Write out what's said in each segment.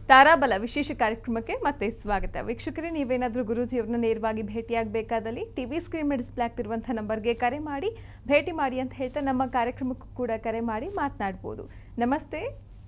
ತಾರಾಬಲ ವಿಶೇಷ ಕಾರ್ಯಕ್ರಮಕ್ಕೆ ಮತ್ತೆ ಸ್ವಾಗತ ವೀಕ್ಷಕರೇ ನೀವೇನಾದರೂ ಗುರೂಜಿಯವ್ರನ್ನ ನೇರವಾಗಿ ಭೇಟಿಯಾಗಬೇಕಾದಲ್ಲಿ ಟಿವಿ ಸ್ಕ್ರೀನ್ ಮೇಲೆ ಡಿಸ್ಪ್ಲೇ ಆಗ್ತಿರುವಂಥ ನಂಬರ್ಗೆ ಕರೆ ಮಾಡಿ ಭೇಟಿ ಮಾಡಿ ಅಂತ ಹೇಳ್ತಾ ನಮ್ಮ ಕಾರ್ಯಕ್ರಮಕ್ಕೂ ಕೂಡ ಕರೆ ಮಾಡಿ ಮಾತನಾಡ್ಬೋದು ನಮಸ್ತೆ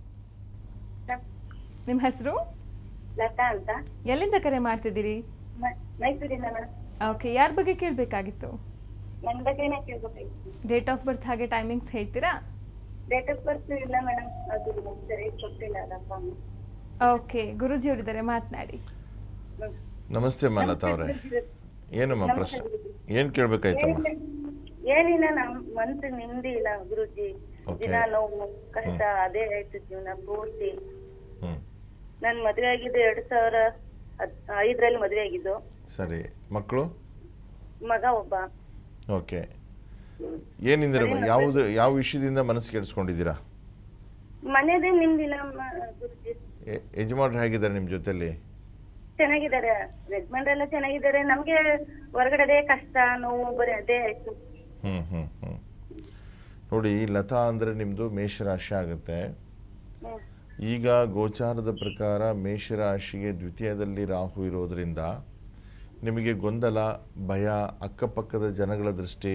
ನಿಮ್ಮ ಹೆಸರು ಲತಾ ಅಂತ ಎಲ್ಲಿಂದ ಕರೆ ಮಾಡ್ತಿದ್ದೀರಿ ಮ- ಮೈಸೂರಿಂದ ಮೇಡಮ್ ಓಕೆ ಯಾರ ಬಗ್ಗೆ ಕೇಳಬೇಕಾಗಿತ್ತು ನನ್ನ ಬಗ್ಗೆನೇ ಕೇಳ್ಬೇಕಾಗಿತ್ತು ಡೇಟ್ ಆಫ್ ಬರ್ತ್ ಹಾಗೆ ಟೈಮಿಂಗ್ಸ್ ಹೇಳ್ತೀರಾ ಡೇಟ್ ಆಫ್ ಬರ್ತ್ ಇಲ್ಲ ಮೇಡಮ್ ಅದು ಸರಿ ಗೊತ್ತಿಲ್ಲ ಅದಪ್ಪ ಅಮ್ಮ. ಓಕೆ ಗುರೂಜಿಯವರಿದ್ದಾರೆ ಮಾತನಾಡಿ ಹ್ಮ್. ನಮಸ್ತೆ ಮಾಲತಾ ಅವರೇ ಏನಮ್ಮ ಪ್ರಶ್ನೆ ಏನು ಕೇಳಬೇಕಾಯ್ತಮ್ಮ ಏನಿಲ್ಲ- ಏನಿಲ್ಲ ನಮ್ ಮನ್ಸು ನೆಮ್ಮದಿ ಇಲ್ಲ ಗುರುಜಿ Okay. ದಿನ ನೋವು ಕಷ್ಟ ಅದೇ ಆಯ್ತು ಜೀವನ ಪೂರ್ತಿ ಹ್ಞೂ ನನ್ ಮದ್ವೆ ಆಗಿದ್ದು ಎರಡ್ ಸಾವಿರ ಹದ್- ಐದರಲ್ಲಿ ಮದ್ವೆ ಆಗಿದ್ದು ಸರಿ ಮಕ್ಕಳು ಮಗ ಒಬ್ಬ ಓಕೆ ಏನಿಂದಿರ ಯಾವುದು ಯಾವ ವಿಷಯದಿಂದ ಮನಸ್ಸು ಕೆಡಿಸ್ಕೊಂಡಿದ್ದೀರಾ ಮನೆದೇ ನಿಮ್ದಿಲ್ಲ ಗುರುಜಿ ಎ- ಯಜಮಾನ್ರು ಹೇಗಿದ್ದಾರೆ ನಿಮ್ಮ ಜೊತೆಲಿ ಚೆನ್ನಾಗಿದ್ದಾರೆ ಯಜಮಾನ್ರೆಲ್ಲ ಎಲ್ಲ ಚೆನ್ನಾಗಿದ್ದಾರೆ ನಮ್ಗೆ ಹೊರಗಡೆ ಕಷ್ಟ ನೋವು ಬರೀ ಅದೇ ಆಯ್ತು ಹ್ಞೂ ಹ್ಞೂ ಹ್ಞೂ ನೋಡಿ ಲತಾ ಅಂದರೆ ನಿಮ್ಮದು ಮೇಷರಾಶಿ ಆಗುತ್ತೆ ಹ್ಮ್. ಈಗ ಗೋಚಾರದ ಪ್ರಕಾರ ಮೇಷರಾಶಿಗೆ ದ್ವಿತೀಯದಲ್ಲಿ ರಾಹು ಇರೋದರಿಂದ ನಿಮಗೆ ಗೊಂದಲ ಭಯ ಅಕ್ಕಪಕ್ಕದ ಜನಗಳ ದೃಷ್ಟಿ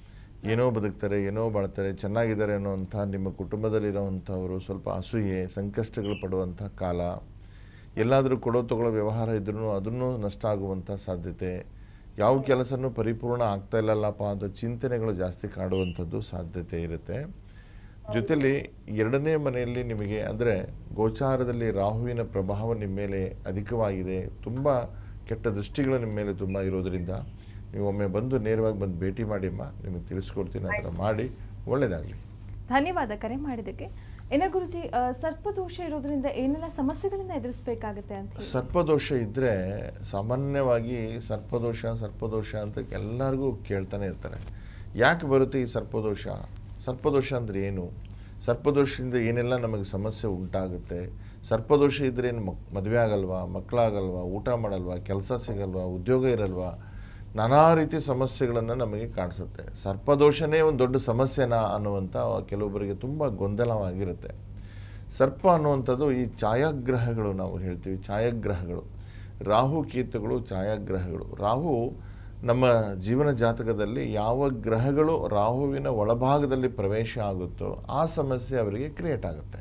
ಏನೋ ಬದುಕ್ತಾರೆ ಏನೋ ಬಾಳ್ತಾರೆ ಚೆನ್ನಾಗಿದ್ದಾರೆ ಅನ್ನೋವಂಥ ನಿಮ್ಮ ಕುಟುಂಬದಲ್ಲಿರೋವಂಥವರು ಸ್ವಲ್ಪ ಅಸೂಯೆ ಸಂಕಷ್ಟಗಳು ಪಡುವಂಥ ಕಾಲ ಎಲ್ಲಾದರೂ ಕೊಡೋ ತಗೊಳ್ಳೋ ವ್ಯವಹಾರ ಇದ್ರೂ ಅದನ್ನು ನಷ್ಟ ಆಗುವಂಥ ಸಾಧ್ಯತೆ ಯಾವ ಕೆಲಸನೂ ಪರಿಪೂರ್ಣ ಆಗ್ತಾ ಇಲ್ಲಲ್ಲಪ್ಪ ಅಂತ ಚಿಂತನೆಗಳು ಜಾಸ್ತಿ ಕಾಡುವಂಥದ್ದು ಸಾಧ್ಯತೆ ಇರುತ್ತೆ ಜೊತೆಲಿ ಎರಡನೇ ಮನೆಯಲ್ಲಿ ನಿಮಗೆ ಅಂದರೆ ಗೋಚಾರದಲ್ಲಿ ರಾಹುವಿನ ಪ್ರಭಾವ ನಿಮ್ಮ ಮೇಲೆ ಅಧಿಕವಾಗಿದೆ ತುಂಬ ಕೆಟ್ಟ ದೃಷ್ಟಿಗಳು ನಿಮ್ಮ ಮೇಲೆ ತುಂಬ ಇರೋದರಿಂದ ನೀವು ಒಮ್ಮೆ ಬಂದು ನೇರವಾಗಿ ಬಂದು ಭೇಟಿ ಮಾಡಿಮ್ಮ ನಿಮಗೆ ತಿಳಿಸ್ಕೊಡ್ತೀನಿ ಆ ಥರ ಮಾಡಿ ಒಳ್ಳೆಯದಾಗಲಿ ಧನ್ಯವಾದ ಕರೆ ಮಾಡಿದ್ದಕ್ಕೆ ಏನ ಗುರುಜಿ ಆ, ಸರ್ಪದೋಷ ಇರೋದ್ರಿಂದ ಏನೆಲ್ಲ ಸಮಸ್ಯೆಗಳನ್ನ ಎದುರಿಸಬೇಕಾಗುತ್ತೆ ಅಂತ ಹೇಳಿ ಸರ್ಪದೋಷ ಇದ್ದರೆ ಸಾಮಾನ್ಯವಾಗಿ ಸರ್ಪದೋಷ ಸರ್ಪದೋಷ ಅಂತ ಎಲ್ಲರಿಗೂ ಕೇಳ್ತಾನೆ ಇರ್ತಾರೆ ಯಾಕೆ ಬರುತ್ತೆ ಈ ಸರ್ಪದೋಷ ಸರ್ಪದೋಷ ಅಂದರೆ ಏನು ಸರ್ಪದೋಷದಿಂದ ಏನೆಲ್ಲ ನಮಗೆ ಸಮಸ್ಯೆ ಉಂಟಾಗುತ್ತೆ ಸರ್ಪದೋಷ ಇದ್ದರೆ ಏನು ಮಕ್ ಮದುವೆ ಆಗಲ್ವಾ ಮಕ್ಕಳಾಗಲ್ವಾ ಊಟ ಮಾಡಲ್ವಾ ಕೆಲಸ ಸಿಗಲ್ವಾ ಉದ್ಯೋಗ ಇರಲ್ವಾ ನಾನಾ ರೀತಿ ಸಮಸ್ಯೆಗಳನ್ನು ನಮಗೆ ಕಾಣಿಸುತ್ತೆ ಸರ್ಪದೋಷನೇ ಒಂದು ದೊಡ್ಡ ಸಮಸ್ಯೆನಾ ಅನ್ನುವಂಥ ಕೆಲವೊಬ್ಬರಿಗೆ ತುಂಬ ಗೊಂದಲವಾಗಿರುತ್ತೆ ಸರ್ಪ ಅನ್ನುವಂಥದ್ದು ಈ ಛಾಯಾಗ್ರಹಗಳು ನಾವು ಹೇಳ್ತೀವಿ ಛಾಯಾಗ್ರಹಗಳು ರಾಹು ಕೇತುಗಳು ಛಾಯಾಗ್ರಹಗಳು ರಾಹು ನಮ್ಮ ಜೀವನ ಜಾತಕದಲ್ಲಿ ಯಾವ ಗ್ರಹಗಳು ರಾಹುವಿನ ಒಳಭಾಗದಲ್ಲಿ ಪ್ರವೇಶ ಆಗುತ್ತೋ ಆ ಸಮಸ್ಯೆ ಅವರಿಗೆ ಕ್ರಿಯೇಟ್ ಆಗುತ್ತೆ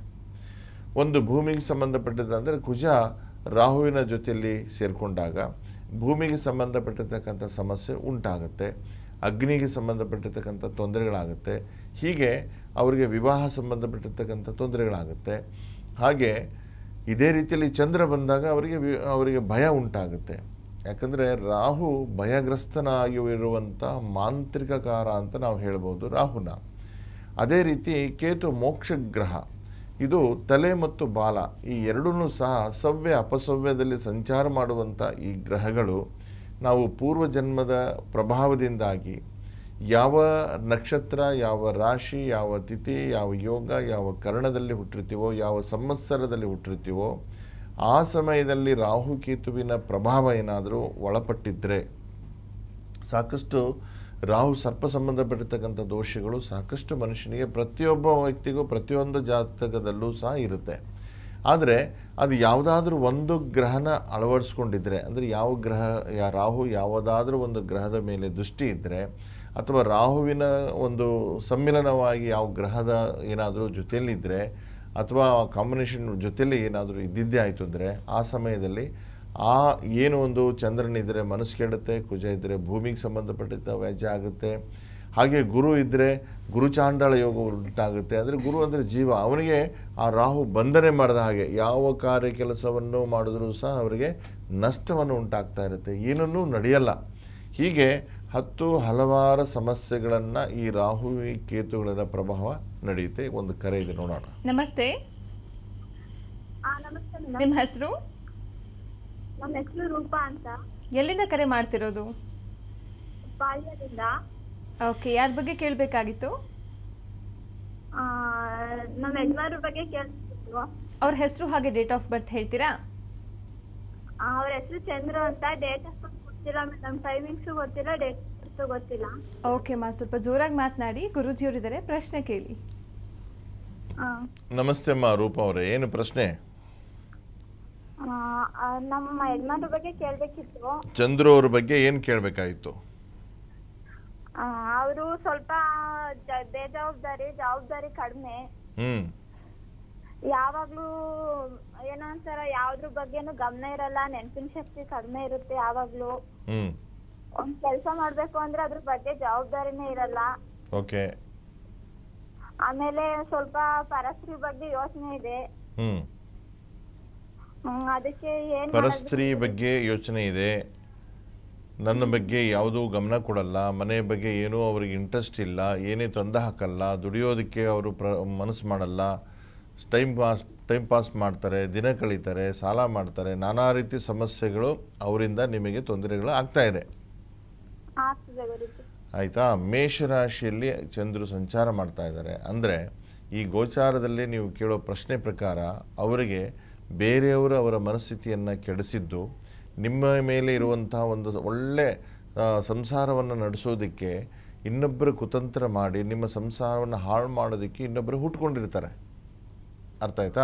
ಒಂದು ಭೂಮಿಗೆ ಸಂಬಂಧಪಟ್ಟದಂದರೆ ಕುಜ ರಾಹುವಿನ ಜೊತೆಯಲ್ಲಿ ಸೇರಿಕೊಂಡಾಗ ಭೂಮಿಗೆ ಸಂಬಂಧಪಟ್ಟಿರ್ತಕ್ಕಂಥ ಸಮಸ್ಯೆ ಉಂಟಾಗುತ್ತೆ ಅಗ್ನಿಗೆ ಸಂಬಂಧಪಟ್ಟಿರ್ತಕ್ಕಂಥ ತೊಂದರೆಗಳಾಗುತ್ತೆ ಹೀಗೆ ಅವರಿಗೆ ವಿವಾಹ ಸಂಬಂಧಪಟ್ಟಿರ್ತಕ್ಕಂಥ ತೊಂದರೆಗಳಾಗುತ್ತೆ ಹಾಗೆ ಇದೇ ರೀತಿಯಲ್ಲಿ ಚಂದ್ರ ಬಂದಾಗ ಅವರಿಗೆ ವಿ- ಅವರಿಗೆ ಭಯ ಉಂಟಾಗುತ್ತೆ ಯಾಕಂದರೆ ರಾಹು ಭಯಗ್ರಸ್ತನಾಗಿ ಇರುವಂಥ ಮಾಂತ್ರಿಕಕಾರ ಅಂತ ನಾವು ಹೇಳ್ಬೋದು ರಾಹುನ ಅದೇ ರೀತಿ ಕೇತು ಮೋಕ್ಷ ಗ್ರಹ ಇದು ತಲೆ ಮತ್ತು ಬಾಲ ಈ ಎರಡೂ ಸಹ ಸವ್ಯ ಅಪಸವ್ಯದಲ್ಲಿ ಸಂಚಾರ ಮಾಡುವಂಥ ಈ ಗ್ರಹಗಳು ನಾವು ಪೂರ್ವಜನ್ಮದ ಪ್ರಭಾವದಿಂದಾಗಿ ಯಾವ ನಕ್ಷತ್ರ ಯಾವ ರಾಶಿ ಯಾವ ತಿಥಿ ಯಾವ ಯೋಗ ಯಾವ ಕರ್ಣದಲ್ಲಿ ಹುಟ್ಟಿರ್ತೀವೋ ಯಾವ ಸಂವತ್ಸರದಲ್ಲಿ ಹುಟ್ಟಿರ್ತೀವೋ ಆ ಸಮಯದಲ್ಲಿ ರಾಹುಕೇತುವಿನ ಪ್ರಭಾವ ಏನಾದರೂ ಒಳಪಟ್ಟಿದ್ದರೆ ಸಾಕಷ್ಟು ರಾಹು ಸರ್ಪ ಸಂಬಂಧಪಟ್ಟಿರ್ತಕ್ಕಂಥ ದೋಷಗಳು ಸಾಕಷ್ಟು ಮನುಷ್ಯನಿಗೆ ಪ್ರತಿಯೊಬ್ಬ ವ್ಯಕ್ತಿಗೂ ಪ್ರತಿಯೊಂದು ಜಾತಕದಲ್ಲೂ ಸಹ ಇರುತ್ತೆ ಆದರೆ ಅದು ಯಾವುದಾದ್ರೂ ಒಂದು ಗ್ರಹನ ಅಳವಡಿಸ್ಕೊಂಡಿದ್ರೆ ಅಂದರೆ ಯಾವ ಗ್ರಹ ಯಾ ರಾಹು ಯಾವುದಾದ್ರೂ ಒಂದು ಗ್ರಹದ ಮೇಲೆ ದೃಷ್ಟಿ ಇದ್ದರೆ ಅಥವಾ ರಾಹುವಿನ ಒಂದು ಸಮ್ಮಿಲನವಾಗಿ ಯಾವ ಗ್ರಹದ ಏನಾದರೂ ಜೊತೆಯಲ್ಲಿದ್ದರೆ ಅಥವಾ ಕಾಂಬಿನೇಷನ್ ಜೊತೆಯಲ್ಲಿ ಏನಾದರೂ ಇದ್ದಿದ್ದೇ ಆಯಿತು ಅಂದರೆ ಆ ಸಮಯದಲ್ಲಿ ಆ ಏನು ಒಂದು ಚಂದ್ರನಿದ್ದರೆ ಮನಸ್ಸು ಕೆಡುತ್ತೆ ಕುಜ ಇದ್ದರೆ ಭೂಮಿಗೆ ಸಂಬಂಧಪಟ್ಟಿದ್ದ ವ್ಯಾಜ್ಯ ಆಗುತ್ತೆ ಹಾಗೆ ಗುರು ಇದ್ದರೆ ಗುರುಚಾಂಡಾಳ ಯೋಗ ಉಂಟಾಗುತ್ತೆ ಅಂದರೆ ಗುರು ಅಂದರೆ ಜೀವ ಅವನಿಗೆ ಆ ರಾಹು ಬಂಧನೆ ಮಾಡಿದ ಹಾಗೆ ಯಾವ ಕಾರ್ಯ ಕೆಲಸವನ್ನು ಮಾಡಿದ್ರೂ ಸಹ ಅವರಿಗೆ ನಷ್ಟವನ್ನು ಉಂಟಾಗ್ತಾ ಇರುತ್ತೆ ಏನನ್ನೂ ನಡೆಯಲ್ಲ ಹೀಗೆ ಹತ್ತು ಹಲವಾರು ಸಮಸ್ಯೆಗಳನ್ನು ಈ ರಾಹು ಈ ಕೇತುಗಳ ಪ್ರಭಾವ ನಡೆಯುತ್ತೆ ಒಂದು ಕರೆ ಇದೆ ನೋಡೋಣ ನಮಸ್ತೆ ಆ ನಮಸ್ತೆ ಮೇಡಮ್ ನಿಮ್ಮ ಹೆಸರು ನಮ್ಮ ಹೆಸರು ರೂಪಾ ಅಂತ ಎಲ್ಲಿಂದ ಕರೆ ಮಾಡ್ತಿರೋದು ಬಾಲ್ಯದಿಂದ ಓಕೆ ಯಾರ ಬಗ್ಗೆ ಕೇಳಬೇಕಾಗಿತ್ತು ಆ, ನಮ್ಮ ಯಜಮಾನ್ರ ಬಗ್ಗೆ ಕೇಳ್ತಿದ್ರು ಅವ್ರ ಹೆಸರು ಹಾಗೆ ಡೇಟ್ ಆಫ್ ಬರ್ತ್ ಹೇಳ್ತೀರಾ ಅವ್ರ ಹೆಸರು ಚಂದ್ರು ಅಂತ ಡೇಟ್ ಆಫ್ ಬರ್ತ್ ಗೊತ್ತಿಲ್ಲ ಮೇಡಮ್ ಟೈಮಿಂಗ್ಸ್ ಗೊತ್ತಿಲ್ಲ ಡೇಟ್ ಆಫ್ ಗೊತ್ತಿಲ್ಲ ಓಕೆ ಮಾ ಸ್ವಲ್ಪ ಜೋರಾಗಿ ಮಾತನಾಡಿ ಗುರೂಜಿಯವರಿದ್ದಾರೆ ಪ್ರಶ್ನೆ ಕೇಳಿ ಆ, ನಮಸ್ತೆ ಅಮ್ಮ ರೂಪ ಅವರೇ ಏನು ಪ್ರಶ್ನೆ ಆ, ಆ, ನಮ್ಮ ಯಜಮಾನ್ರ ಬಗ್ಗೆ ಕೇಳ್ಬೇಕಿತ್ತು ಚಂದ್ರು ಅವ್ರ ಬಗ್ಗೆ ಏನು ಕೇಳಬೇಕಾಗಿತ್ತು ಅವರು ಸ್ವಲ್ಪ ಜ- ಬೇಜವಾಬ್ದಾರಿ ಜವಾಬ್ದಾರಿ ಕಡಿಮೆ ಹ್ಞೂ ಯಾವಾಗ್ಲೂ ಏನೋ ಒಂಥರ ಯಾವ್ದ್ರ ಬಗ್ಗೆನೂ ಗಮನ ಇರಲ್ಲ ನೆನಪಿನ ಶಕ್ತಿ ಕಡಿಮೆ ಇರುತ್ತೆ ಯಾವಾಗ್ಲೂ ಹ್ಞೂ ಒಂದ್ ಕೆಲಸ ಮಾಡ್ಬೇಕು ಅಂದ್ರೆ ಅದ್ರ ಬಗ್ಗೆ ಜವಾಬ್ದಾರಿನೇ ಇರಲ್ಲ ಓಕೆ ಆಮೇಲೆ ಸ್ವಲ್ಪ ಪರಸ್ತ್ರೀ ಬಗ್ಗೆ ಯೋಚನೆ ಇದೆ ಹ್ಞೂ ಹ್ಮ್, ಅದಕ್ಕೆ ಏನ್ ಪರಸ್ತ್ರೀ ಬಗ್ಗೆ ಯೋಚನೆ ಇದೆ ನನ್ನ ಬಗ್ಗೆ ಯಾವುದೂ ಗಮನ ಕೊಡಲ್ಲ ಮನೆ ಬಗ್ಗೆ ಏನೂ ಅವ್ರಿಗೆ ಇಂಟ್ರೆಸ್ಟ್ ಇಲ್ಲ ಏನೇ ತಂದು ಹಾಕಲ್ಲ ದುಡಿಯೋದಕ್ಕೆ ಅವರು ಪ್ರ ಮನಸ್ಸು ಮಾಡಲ್ಲ ಟೈಮ್ ಪಾಸ್ ಟೈಮ್ ಪಾಸ್ ಮಾಡ್ತಾರೆ ದಿನ ಕಳೀತಾರೆ ಸಾಲ ಮಾಡ್ತಾರೆ ನಾನಾ ರೀತಿ ಸಮಸ್ಯೆಗಳು ಅವರಿಂದ ನಿಮಗೆ ತೊಂದರೆಗಳು ಆಗ್ತಾ ಇದೆ ಆಗ್ತದೆ ಗುರುಜಿ ಆಯಿತಾ ಮೇಷರಾಶಿಯಲ್ಲಿ ಚಂದ್ರು ಸಂಚಾರ ಮಾಡ್ತಾ ಇದ್ದಾರೆ ಅಂದರೆ ಈ ಗೋಚಾರದಲ್ಲಿ ನೀವು ಕೇಳೋ ಪ್ರಶ್ನೆ ಪ್ರಕಾರ ಅವರಿಗೆ ಬೇರೆಯವರು ಅವರ ಮನಸ್ಥಿತಿಯನ್ನು ಕೆಡಿಸಿದ್ದು ನಿಮ್ಮ ಮೇಲೆ ಇರುವಂತಹ ಒಂದು ಒಳ್ಳೆ ಸಂಸಾರವನ್ನು ನಡೆಸೋದಕ್ಕೆ ಇನ್ನೊಬ್ಬರು ಕುತಂತ್ರ ಮಾಡಿ ನಿಮ್ಮ ಸಂಸಾರವನ್ನು ಹಾಳು ಮಾಡೋದಕ್ಕೆ ಇನ್ನೊಬ್ಬರು ಹುಟ್ಕೊಂಡಿರ್ತಾರೆ ಅರ್ಥ ಆಯ್ತಾ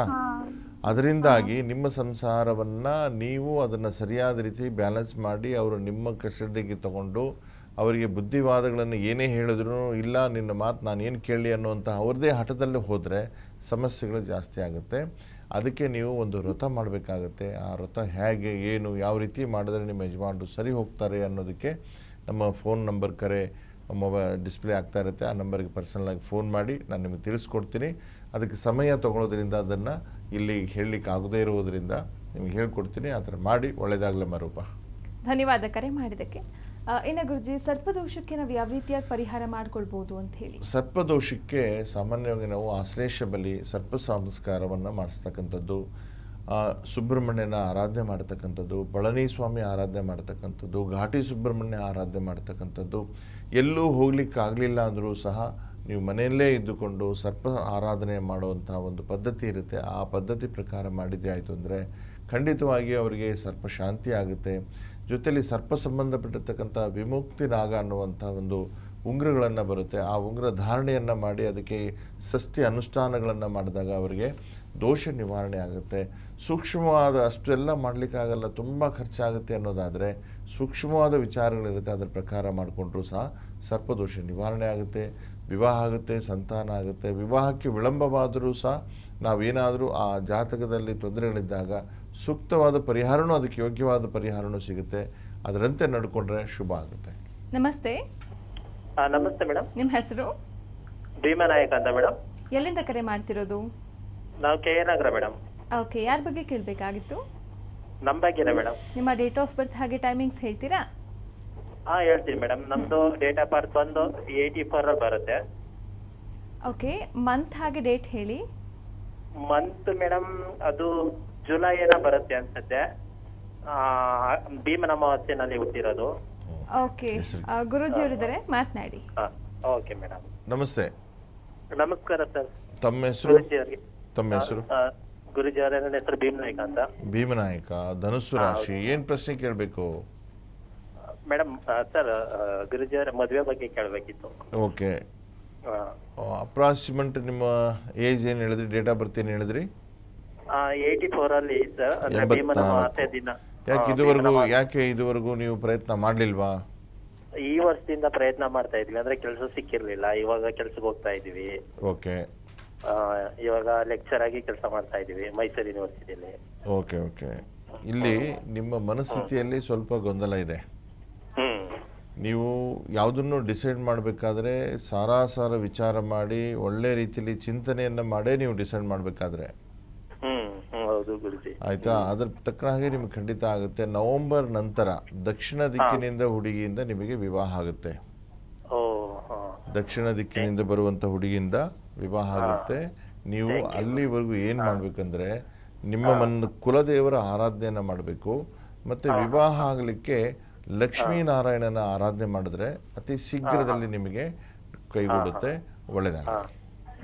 ಅದರಿಂದಾಗಿ ನಿಮ್ಮ ಸಂಸಾರವನ್ನು ನೀವು ಅದನ್ನು ಸರಿಯಾದ ರೀತಿ ಬ್ಯಾಲೆನ್ಸ್ ಮಾಡಿ ಅವರು ನಿಮ್ಮ ಕಸ್ಟಡಿಗೆ ತಗೊಂಡು ಅವರಿಗೆ ಬುದ್ಧಿವಾದಗಳನ್ನು ಏನೇ ಹೇಳಿದ್ರು ಇಲ್ಲ ನಿನ್ನ ಮಾತು ನಾನು ಏನು ಕೇಳಿ ಅನ್ನುವಂಥ ಅವ್ರದ್ದೇ ಹಠದಲ್ಲಿ ಹೋದರೆ ಸಮಸ್ಯೆಗಳು ಜಾಸ್ತಿ ಆಗುತ್ತೆ ಅದಕ್ಕೆ ನೀವು ಒಂದು ವ್ರತ ಮಾಡಬೇಕಾಗತ್ತೆ ಆ ವ್ರತ ಹೇಗೆ ಏನು ಯಾವ ರೀತಿ ಮಾಡಿದ್ರೆ ನಿಮ್ಮ ಯಜಮಾನರು ಸರಿ ಹೋಗ್ತಾರೆ ಅನ್ನೋದಕ್ಕೆ ನಮ್ಮ ಫೋನ್ ನಂಬರ್ ಕರೆ ಮೊಬೈಲ್ ಡಿಸ್ಪ್ಲೇ ಆಗ್ತಾ ಇರುತ್ತೆ ಆ ನಂಬರ್ಗೆ ಪರ್ಸನಲಾಗಿ ಫೋನ್ ಮಾಡಿ ನಾನು ನಿಮಗೆ ತಿಳಿಸ್ಕೊಡ್ತೀನಿ ಅದಕ್ಕೆ ಸಮಯ ತಗೊಳ್ಳೋದ್ರಿಂದ ಅದನ್ನು ಇಲ್ಲಿ ಹೇಳಲಿಕ್ಕೆ ಆಗದೇ ಇರುವುದರಿಂದ ನಿಮಗೆ ಹೇಳ್ಕೊಡ್ತೀನಿ ಆ ಥರ ಮಾಡಿ ಒಳ್ಳೆಯದಾಗಲಿ ಮರೂಪ ಧನ್ಯವಾದ ಕರೆ ಮಾಡಿದ್ದಕ್ಕೆ ಆ, ಇನ್ನು ಗುರುಜಿ ಸರ್ಪದೋಷಕ್ಕೆ ನಾವು ಯಾವ ರೀತಿಯಾಗಿ ಪರಿಹಾರ ಮಾಡ್ಕೊಳ್ಬೋದು ಅಂತ ಹೇಳಿ ಸರ್ಪದೋಷಕ್ಕೆ ಸಾಮಾನ್ಯವಾಗಿ ನಾವು ಆಶ್ಲೇಷ ಬಲಿ ಸರ್ಪ ಸಂಸ್ಕಾರವನ್ನು ಮಾಡಿಸ್ತಕ್ಕಂಥದ್ದು ಆ, ಸುಬ್ರಹ್ಮಣ್ಯನ ಆರಾಧನೆ ಮಾಡ್ತಕ್ಕಂಥದ್ದು ಪಳನಿ ಸ್ವಾಮಿ ಆರಾಧನೆ ಮಾಡ್ತಕ್ಕಂಥದ್ದು ಘಾಟಿ ಸುಬ್ರಹ್ಮಣ್ಯ ಆರಾಧನೆ ಮಾಡ್ತಕ್ಕಂಥದ್ದು ಎಲ್ಲೂ ಹೋಗ್ಲಿಕ್ಕಾಗಲಿಲ್ಲ ಅಂದರೂ ಸಹ ನೀವು ಮನೆಯಲ್ಲೇ ಇದ್ದುಕೊಂಡು ಸರ್ಪ ಆರಾಧನೆ ಮಾಡುವಂಥ ಒಂದು ಪದ್ಧತಿ ಇರುತ್ತೆ ಆ ಪದ್ಧತಿ ಪ್ರಕಾರ ಮಾಡಿದ್ದೇ ಆಯಿತು ಅಂದರೆ ಖಂಡಿತವಾಗಿ ಅವರಿಗೆ ಸರ್ಪ ಶಾಂತಿ ಆಗುತ್ತೆ ಜೊತೆಲಿ ಸರ್ಪ ಸಂಬಂಧಪಟ್ಟಿರ್ತಕ್ಕಂಥ ವಿಮುಕ್ತಿ ನಾಗ ಅನ್ನುವಂಥ ಒಂದು ಉಂಗುರಗಳನ್ನು ಬರುತ್ತೆ ಆ ಉಂಗುರ ಧಾರಣೆಯನ್ನು ಮಾಡಿ ಅದಕ್ಕೆ ಷಷ್ಠಿ ಅನುಷ್ಠಾನಗಳನ್ನು ಮಾಡಿದಾಗ ಅವರಿಗೆ ದೋಷ ನಿವಾರಣೆ ಆಗುತ್ತೆ ಸೂಕ್ಷ್ಮವಾದ ಅಷ್ಟೆಲ್ಲ ಮಾಡಲಿಕ್ಕಾಗಲ್ಲ ತುಂಬ ಖರ್ಚಾಗುತ್ತೆ ಅನ್ನೋದಾದರೆ ಸೂಕ್ಷ್ಮವಾದ ವಿಚಾರಗಳಿರುತ್ತೆ ಅದರ ಪ್ರಕಾರ ಮಾಡಿಕೊಂಡ್ರೂ ಸಹ ಸರ್ಪದೋಷ ನಿವಾರಣೆ ಆಗುತ್ತೆ ವಿವಾಹ ಆಗುತ್ತೆ ಸಂತಾನ ಆಗುತ್ತೆ ವಿವಾಹಕ್ಕೆ ವಿಳಂಬವಾದರೂ ಸಹ ನಾವೇನಾದರೂ ಆ ಜಾತಕದಲ್ಲಿ ತೊಂದರೆಗಳಿದ್ದಾಗ ಸೂಕ್ತವಾದ ಪರಿಹಾರನೂ ಅದಕ್ಕೆ ಯೋಗ್ಯವಾದ ಪರಿಹಾರನೂ ಸಿಗುತ್ತೆ ಅದರಂತೆ ನಡ್ಕೊಂಡ್ರೆ ಶುಭ ಆಗುತ್ತೆ ನಮಸ್ತೆ ಆ, ನಮಸ್ತೆ ಮೇಡಮ್ ನಿಮ್ಮ ಹೆಸರು ಭೀಮನಾಯಕ್ ಅಂತ ಮೇಡಮ್ ಎಲ್ಲಿಂದ ಕರೆ ಮಾಡ್ತಿರೋದು ನಾವು ಕೆ ಎ ನಗರ ಮೇಡಮ್ ಓಕೆ ಯಾರ ಬಗ್ಗೆ ಕೇಳಬೇಕಾಗಿತ್ತು ನಮ್ಮ ಬಗ್ಗೆನೇ ಮೇಡಮ್ ನಿಮ್ಮ ಡೇಟ್ ಆಫ್ ಬರ್ತ್ ಹಾಗೆ ಟೈಮಿಂಗ್ಸ್ ಹೇಳ್ತೀರಾ ಹಾ ಹೇಳ್ತೀನಿ ಮೇಡಮ್ ನಮ್ದು ಡೇಟ್ ಆಫ್ ಬರ್ತ್ ಬಂದು ಏಯ್ಟಿ ಫೋರ್ ಅಲ್ಲಿ ಬರುತ್ತೆ ಓಕೆ ಮಂತ್ ಹಾಗೆ ಡೇಟ್ ಹೇಳಿ ಮಂತ್ ಮೇಡಮ್ ಅದು ಜುಲೈ ಏನೋ ಬರುತ್ತೆ ಅನ್ಸುತ್ತೆ ಆ, ಭೀಮನ ಅಮಾವಾಸ್ಯೆನಲ್ಲಿ ಹುಟ್ಟಿರೋದು ಓಕೆ ಗುರೂಜಿ ಅವರಿದ್ದಾರೆ ಮಾತನಾಡಿ ಹಾ ಓಕೆ ಮೇಡಮ್ ನಮಸ್ತೆ ನಮಸ್ಕಾರ ಸರ್ ತಮ್ಮ ಹೆಸರು ಗುರುಜಿ ಅವರಿಗೆ ತಮ್ಮ ಹೆಸರು ಗುರುಜಿ ಅವರ ನನ್ನ ಹೆಸರು ಭೀಮನಾಯಕ್ ಅಂತ ಭೀಮನಾಯಕ ಧನುಸ್ಸು ರಾಶಿ ಏನು ಪ್ರಶ್ನೆ ಕೇಳಬೇಕು ಮೇಡಮ್ ಸರ್ ಗುರುಜಿ ಅವರ ಮದುವೆ ಬಗ್ಗೆ ಕೇಳಬೇಕಿತ್ತು ಓಕೆ ಅಪ್ರಾಕ್ಸಿಮೆಂಟ್ ನಿಮ್ಮ ಏಜ್ ಏನು ಹೇಳಿದ್ರಿ ಡೇಟ್ ಆಫ್ ಬರ್ತ್ ಏನು ಹೇಳಿದ್ರಿ ಏಯ್ಟಿ ಫೋರ್ ಅಲ್ಲಿ ಸರ್ ಅಂದ್ರೆ ಭೀಮನ ಅಮಾವಾಸ್ಯೆ ದಿನ ಯಾಕೆ ಆ, ಇದುವರೆಗೂ ಭೀಮನ ಅಮಾವಾಸ್ಯೆ. ಯಾಕೆ ಇದುವರೆಗೂ ನೀವು ಪ್ರಯತ್ನ ಮಾಡಲಿಲ್ವಾ ಈ ವರ್ಷದಿಂದ ಪ್ರಯತ್ನ ಮಾಡ್ತಾ ಇದ್ವಿ ಅಂದ್ರೆ ಕೆಲಸ ಸಿಕ್ಕಿರ್ಲಿಲ್ಲ ಇವಾಗ ಕೆಲ್ಸಕ್ಕೆ ಹೋಗ್ತಾ ಇದೀವಿ ಓಕೆ ಆ, ಇವಾಗ ಲೆಕ್ಚರ್ ಆಗಿ ಕೆಲಸ ಮಾಡ್ತಾ ಇದೀವಿ ಮೈಸೂರು ಯೂನಿವರ್ಸಿಟಿಯಲ್ಲಿ ಓಕೆ ಓಕೆ ಇಲ್ಲಿ ನಿಮ್ಮ ಮನಸ್ಥಿತಿಯಲ್ಲಿ ಸ್ವಲ್ಪ ಗೊಂದಲ ಇದೆ ಹ್ಮ್ ನೀವು ಯಾವುದನ್ನು ಡಿಸೈಡ್ ಮಾಡಬೇಕಾದ್ರೆ ಸಾರಾಸಾರ ವಿಚಾರ ಮಾಡಿ ಒಳ್ಳೆ ರೀತಿಯಲ್ಲಿ ಚಿಂತನೆಯನ್ನು ಮಾಡೇ ನೀವು ಡಿಸೈಡ್ ಮಾಡಬೇಕಾದ್ರೆ ಹ್ಮ್ ಹ್ಮ್ ಹೌದು ಗುರುಜಿ ಆಯಿತಾ ಅದ್ರ ತಕ್ಕ ಹಾಗೆ ನಿಮ್ಗೆ ಖಂಡಿತ ಆಗುತ್ತೆ ನವೆಂಬರ್ ನಂತರ ದಕ್ಷಿಣ ದಿಕ್ಕಿನಿಂದ ಹುಡುಗಿಯಿಂದ ನಿಮಗೆ ವಿವಾಹ ಆಗುತ್ತೆ ಓ ಹಾ ದಕ್ಷಿಣ ದಿಕ್ಕಿನಿಂದ ಬರುವಂಥ ಹುಡುಗಿಯಿಂದ ವಿವಾಹ ಆಗುತ್ತೆ ನೀವು ಅಲ್ಲಿವರೆಗೂ ಏನು ಮಾಡಬೇಕಂದ್ರೆ ನಿಮ್ಮ ಮನ ಕುಲದೇವರ ಆರಾಧನೆಯನ್ನು ಮಾಡಬೇಕು ಮತ್ತು ವಿವಾಹ ಆಗಲಿಕ್ಕೆ ಲಕ್ಷ್ಮೀನಾರಾಯಣನ ಆರಾಧನೆ ಮಾಡಿದ್ರೆ ಅತಿ ಶೀಘ್ರದಲ್ಲಿ ನಿಮಗೆ ಕೈಗೂಡುತ್ತೆ ಒಳ್ಳೆಯದಾಗುತ್ತೆ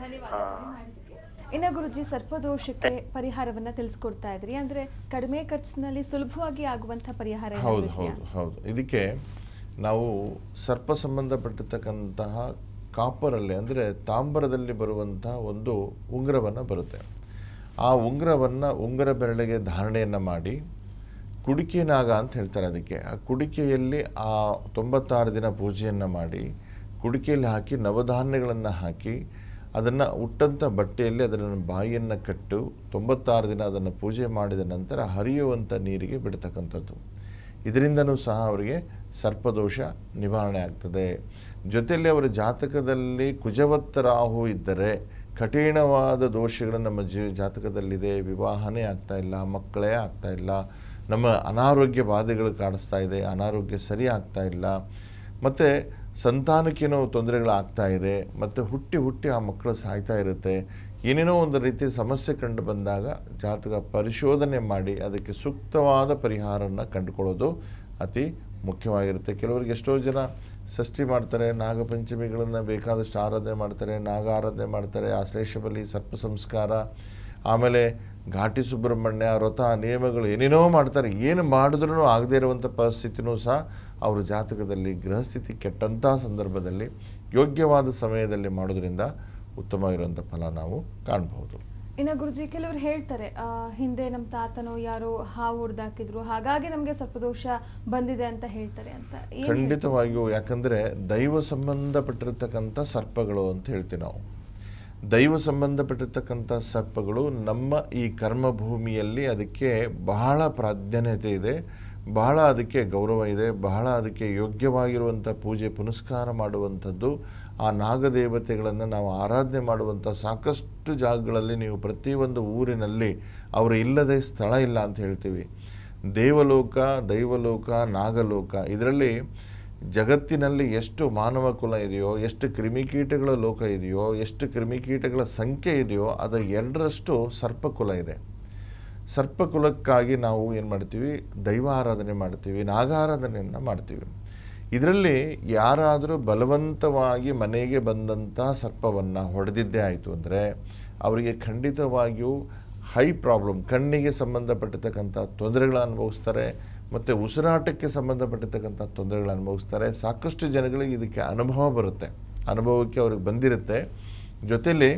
ಇನ್ನು ಗುರುಜಿ ಸರ್ಪದೋಷಕ್ಕೆ ಪರಿಹಾರವನ್ನ ತಿಳಿಸ್ಕೊಡ್ತಾ ಇದ್ರಿ ಅಂದ್ರೆ ಕಡಿಮೆ ಖರ್ಚಿನಲ್ಲಿ ಸುಲಭವಾಗಿ ಆಗುವಂತ ಪರಿಹಾರ ಹೌದು ಏನಾದ್ರು ಇದೆಯಾ? ಹೌದು ಹೌದು ಇದಕ್ಕೆ ನಾವು ಸರ್ಪ ಸಂಬಂಧಪಟ್ಟಿರ್ತಕ್ಕಂತಹ ಕಾಪರಲ್ಲಿ ಅಂದರೆ ತಾಮ್ರದಲ್ಲಿ ಬರುವಂತಹ ಒಂದು ಉಂಗುರವನ್ನು ಬರುತ್ತೆ ಆ ಉಂಗುರವನ್ನು ಉಂಗುರ ಬೆರಳಿಗೆ ಧಾರಣೆಯನ್ನು ಮಾಡಿ ಕುಡಿಕೆ ನಾಗ ಅಂತ ಹೇಳ್ತಾರೆ ಅದಕ್ಕೆ ಆ ಕುಡಿಕೆಯಲ್ಲಿ ಆ ತೊಂಬತ್ತಾರು ದಿನ ಪೂಜೆಯನ್ನು ಮಾಡಿ ಕುಡಿಕೆಯಲ್ಲಿ ಹಾಕಿ ನವಧಾನ್ಯಗಳನ್ನು ಹಾಕಿ ಅದನ್ನು ಉಟ್ಟಂಥ ಬಟ್ಟೆಯಲ್ಲಿ ಅದನ್ನು ಬಾಯಿಯನ್ನು ಕಟ್ಟು ತೊಂಬತ್ತಾರು ದಿನ ಅದನ್ನು ಪೂಜೆ ಮಾಡಿದ ನಂತರ ಹರಿಯುವಂಥ ನೀರಿಗೆ ಬಿಡ್ತಕ್ಕಂಥದ್ದು ಇದರಿಂದನೂ ಸಹ ಅವರಿಗೆ ಸರ್ಪದೋಷ ನಿವಾರಣೆ ಆಗ್ತದೆ ಜೊತೆಯಲ್ಲಿ ಅವರ ಜಾತಕದಲ್ಲಿ ಕುಜವತ್ತ ರಾಹು ಇದ್ದರೆ ಕಠಿಣವಾದ ದೋಷಗಳು ನಮ್ಮ ಜೀವ ಜಾತಕದಲ್ಲಿದೆ ವಿವಾಹನೇ ಆಗ್ತಾ ಇಲ್ಲ ಮಕ್ಕಳೇ ಆಗ್ತಾ ಇಲ್ಲ ನಮ್ಮ ಅನಾರೋಗ್ಯ ಬಾಧೆಗಳು ಕಾಡಿಸ್ತಾ ಇದೆ ಅನಾರೋಗ್ಯ ಸರಿ ಆಗ್ತಾ ಇಲ್ಲ ಮತ್ತು ಸಂತಾನಕ್ಕೇನೋ ತೊಂದರೆಗಳಾಗ್ತಾ ಇದೆ ಮತ್ತು ಹುಟ್ಟಿ ಹುಟ್ಟಿ ಆ ಮಕ್ಕಳು ಸಾಯ್ತಾ ಇರುತ್ತೆ ಏನೇನೋ ಒಂದು ರೀತಿ ಸಮಸ್ಯೆ ಕಂಡು ಬಂದಾಗ ಜಾತಕ ಪರಿಶೋಧನೆ ಮಾಡಿ ಅದಕ್ಕೆ ಸೂಕ್ತವಾದ ಪರಿಹಾರನ ಕಂಡುಕೊಳ್ಳೋದು ಅತಿ ಮುಖ್ಯವಾಗಿರುತ್ತೆ ಕೆಲವರಿಗೆ ಎಷ್ಟೋ ಜನ ಷಷ್ಠಿ ಮಾಡ್ತಾರೆ ನಾಗಪಂಚಮಿಗಳನ್ನು ಬೇಕಾದಷ್ಟು ಆರಾಧನೆ ಮಾಡ್ತಾರೆ ನಾಗ ಆರಾಧನೆ ಮಾಡ್ತಾರೆ ಆಶ್ಲೇಷ ಬಲಿ ಸರ್ಪ ಸಂಸ್ಕಾರ ಆಮೇಲೆ ಘಾಟಿ ಸುಬ್ರಹ್ಮಣ್ಯ ವ್ರತ ನಿಯಮಗಳು ಏನೇನೋ ಮಾಡ್ತಾರೆ ಏನು ಮಾಡಿದ್ರೂ ಆಗದೇ ಇರುವಂಥ ಪರಿಸ್ಥಿತಿನೂ ಸಹ ಅವ್ರ ಜಾತಕದಲ್ಲಿ ಗೃಹಸ್ಥಿತಿ ಕೆಟ್ಟಂಥ ಸಂದರ್ಭದಲ್ಲಿ ಯೋಗ್ಯವಾದ ಸಮಯದಲ್ಲಿ ಮಾಡೋದ್ರಿಂದ ಉತ್ತಮವಾಗಿರುವಂಥ ಫಲ ನಾವು ಕಾಣಬಹುದು ಇನ್ನು ಗುರುಜಿ ಕೆಲವರು ಹೇಳ್ತಾರೆ ಆ, ಹಿಂದೆ ನಮ್ಮ ತಾತನೋ ಯಾರೋ ಹಾವು ಹೊಡೆದಾಕಿದ್ರು ಹಾಗಾಗಿ ನಮಗೆ ಸ್ವಲ್ಪ ದೋಷ ಬಂದಿದೆ ಅಂತ ಹೇಳ್ತಾರೆ ಅಂತ ಏನ್ ಹೇಳ್ತೀರಿ? ಖಂಡಿತವಾಗಿಯೂ ಯಾಕಂದರೆ ದೈವ ಸಂಬಂಧಪಟ್ಟಿರ್ತಕ್ಕಂಥ ಸರ್ಪಗಳು ಅಂತ ಹೇಳ್ತೀವಿ ನಾವು ದೈವ ಸಂಬಂಧಪಟ್ಟಿರ್ತಕ್ಕಂಥ ಸರ್ಪಗಳು ನಮ್ಮ ಈ ಕರ್ಮಭೂಮಿಯಲ್ಲಿ ಅದಕ್ಕೆ ಬಹಳ ಪ್ರಾಧಾನ್ಯತೆ ಇದೆ ಬಹಳ ಅದಕ್ಕೆ ಗೌರವ ಇದೆ ಬಹಳ ಅದಕ್ಕೆ ಯೋಗ್ಯವಾಗಿರುವಂಥ ಪೂಜೆ ಪುನಸ್ಕಾರ ಮಾಡುವಂಥದ್ದು ಆ ನಾಗದೇವತೆಗಳನ್ನು ನಾವು ಆರಾಧನೆ ಮಾಡುವಂಥ ಸಾಕಷ್ಟು ಜಾಗಗಳಲ್ಲಿ ನೀವು ಪ್ರತಿಯೊಂದು ಊರಿನಲ್ಲಿ ಅವರು ಇಲ್ಲದೆ ಸ್ಥಳ ಇಲ್ಲ ಅಂತ ಹೇಳ್ತೀವಿ ದೇವಲೋಕ ದೈವಲೋಕ ನಾಗಲೋಕ ಇದರಲ್ಲಿ ಜಗತ್ತಿನಲ್ಲಿ ಎಷ್ಟು ಮಾನವ ಕುಲ ಇದೆಯೋ ಎಷ್ಟು ಕ್ರಿಮಿಕೀಟಗಳ ಲೋಕ ಇದೆಯೋ ಎಷ್ಟು ಕ್ರಿಮಿಕೀಟಗಳ ಸಂಖ್ಯೆ ಇದೆಯೋ ಅದರ ಎರಡರಷ್ಟು ಸರ್ಪಕುಲ ಇದೆ ಸರ್ಪಕುಲಕ್ಕಾಗಿ ನಾವು ಏನು ಮಾಡ್ತೀವಿ ದೈವ ಆರಾಧನೆ ಮಾಡ್ತೀವಿ ನಾಗಾರಾಧನೆಯನ್ನು ಮಾಡ್ತೀವಿ ಇದರಲ್ಲಿ ಯಾರಾದರೂ ಬಲವಂತವಾಗಿ ಮನೆಗೆ ಬಂದಂಥ ಸರ್ಪವನ್ನು ಹೊಡೆದಿದ್ದೇ ಆಯಿತು ಅಂದರೆ ಅವರಿಗೆ ಖಂಡಿತವಾಗಿಯೂ ಹೈ ಪ್ರಾಬ್ಲಮ್ ಕಣ್ಣಿಗೆ ಸಂಬಂಧಪಟ್ಟಿರ್ತಕ್ಕಂಥ ತೊಂದರೆಗಳನ್ನು ಅನುಭವಿಸ್ತಾರೆ ಮತ್ತು ಉಸಿರಾಟಕ್ಕೆ ಸಂಬಂಧಪಟ್ಟಿರ್ತಕ್ಕಂಥ ತೊಂದರೆಗಳನ್ನು ಅನುಭವಿಸ್ತಾರೆ ಸಾಕಷ್ಟು ಜನಗಳಿಗೆ ಇದಕ್ಕೆ ಅನುಭವ ಬರುತ್ತೆ ಅನುಭವಕ್ಕೆ ಅವ್ರಿಗೆ ಬಂದಿರುತ್ತೆ ಜೊತೆಲಿ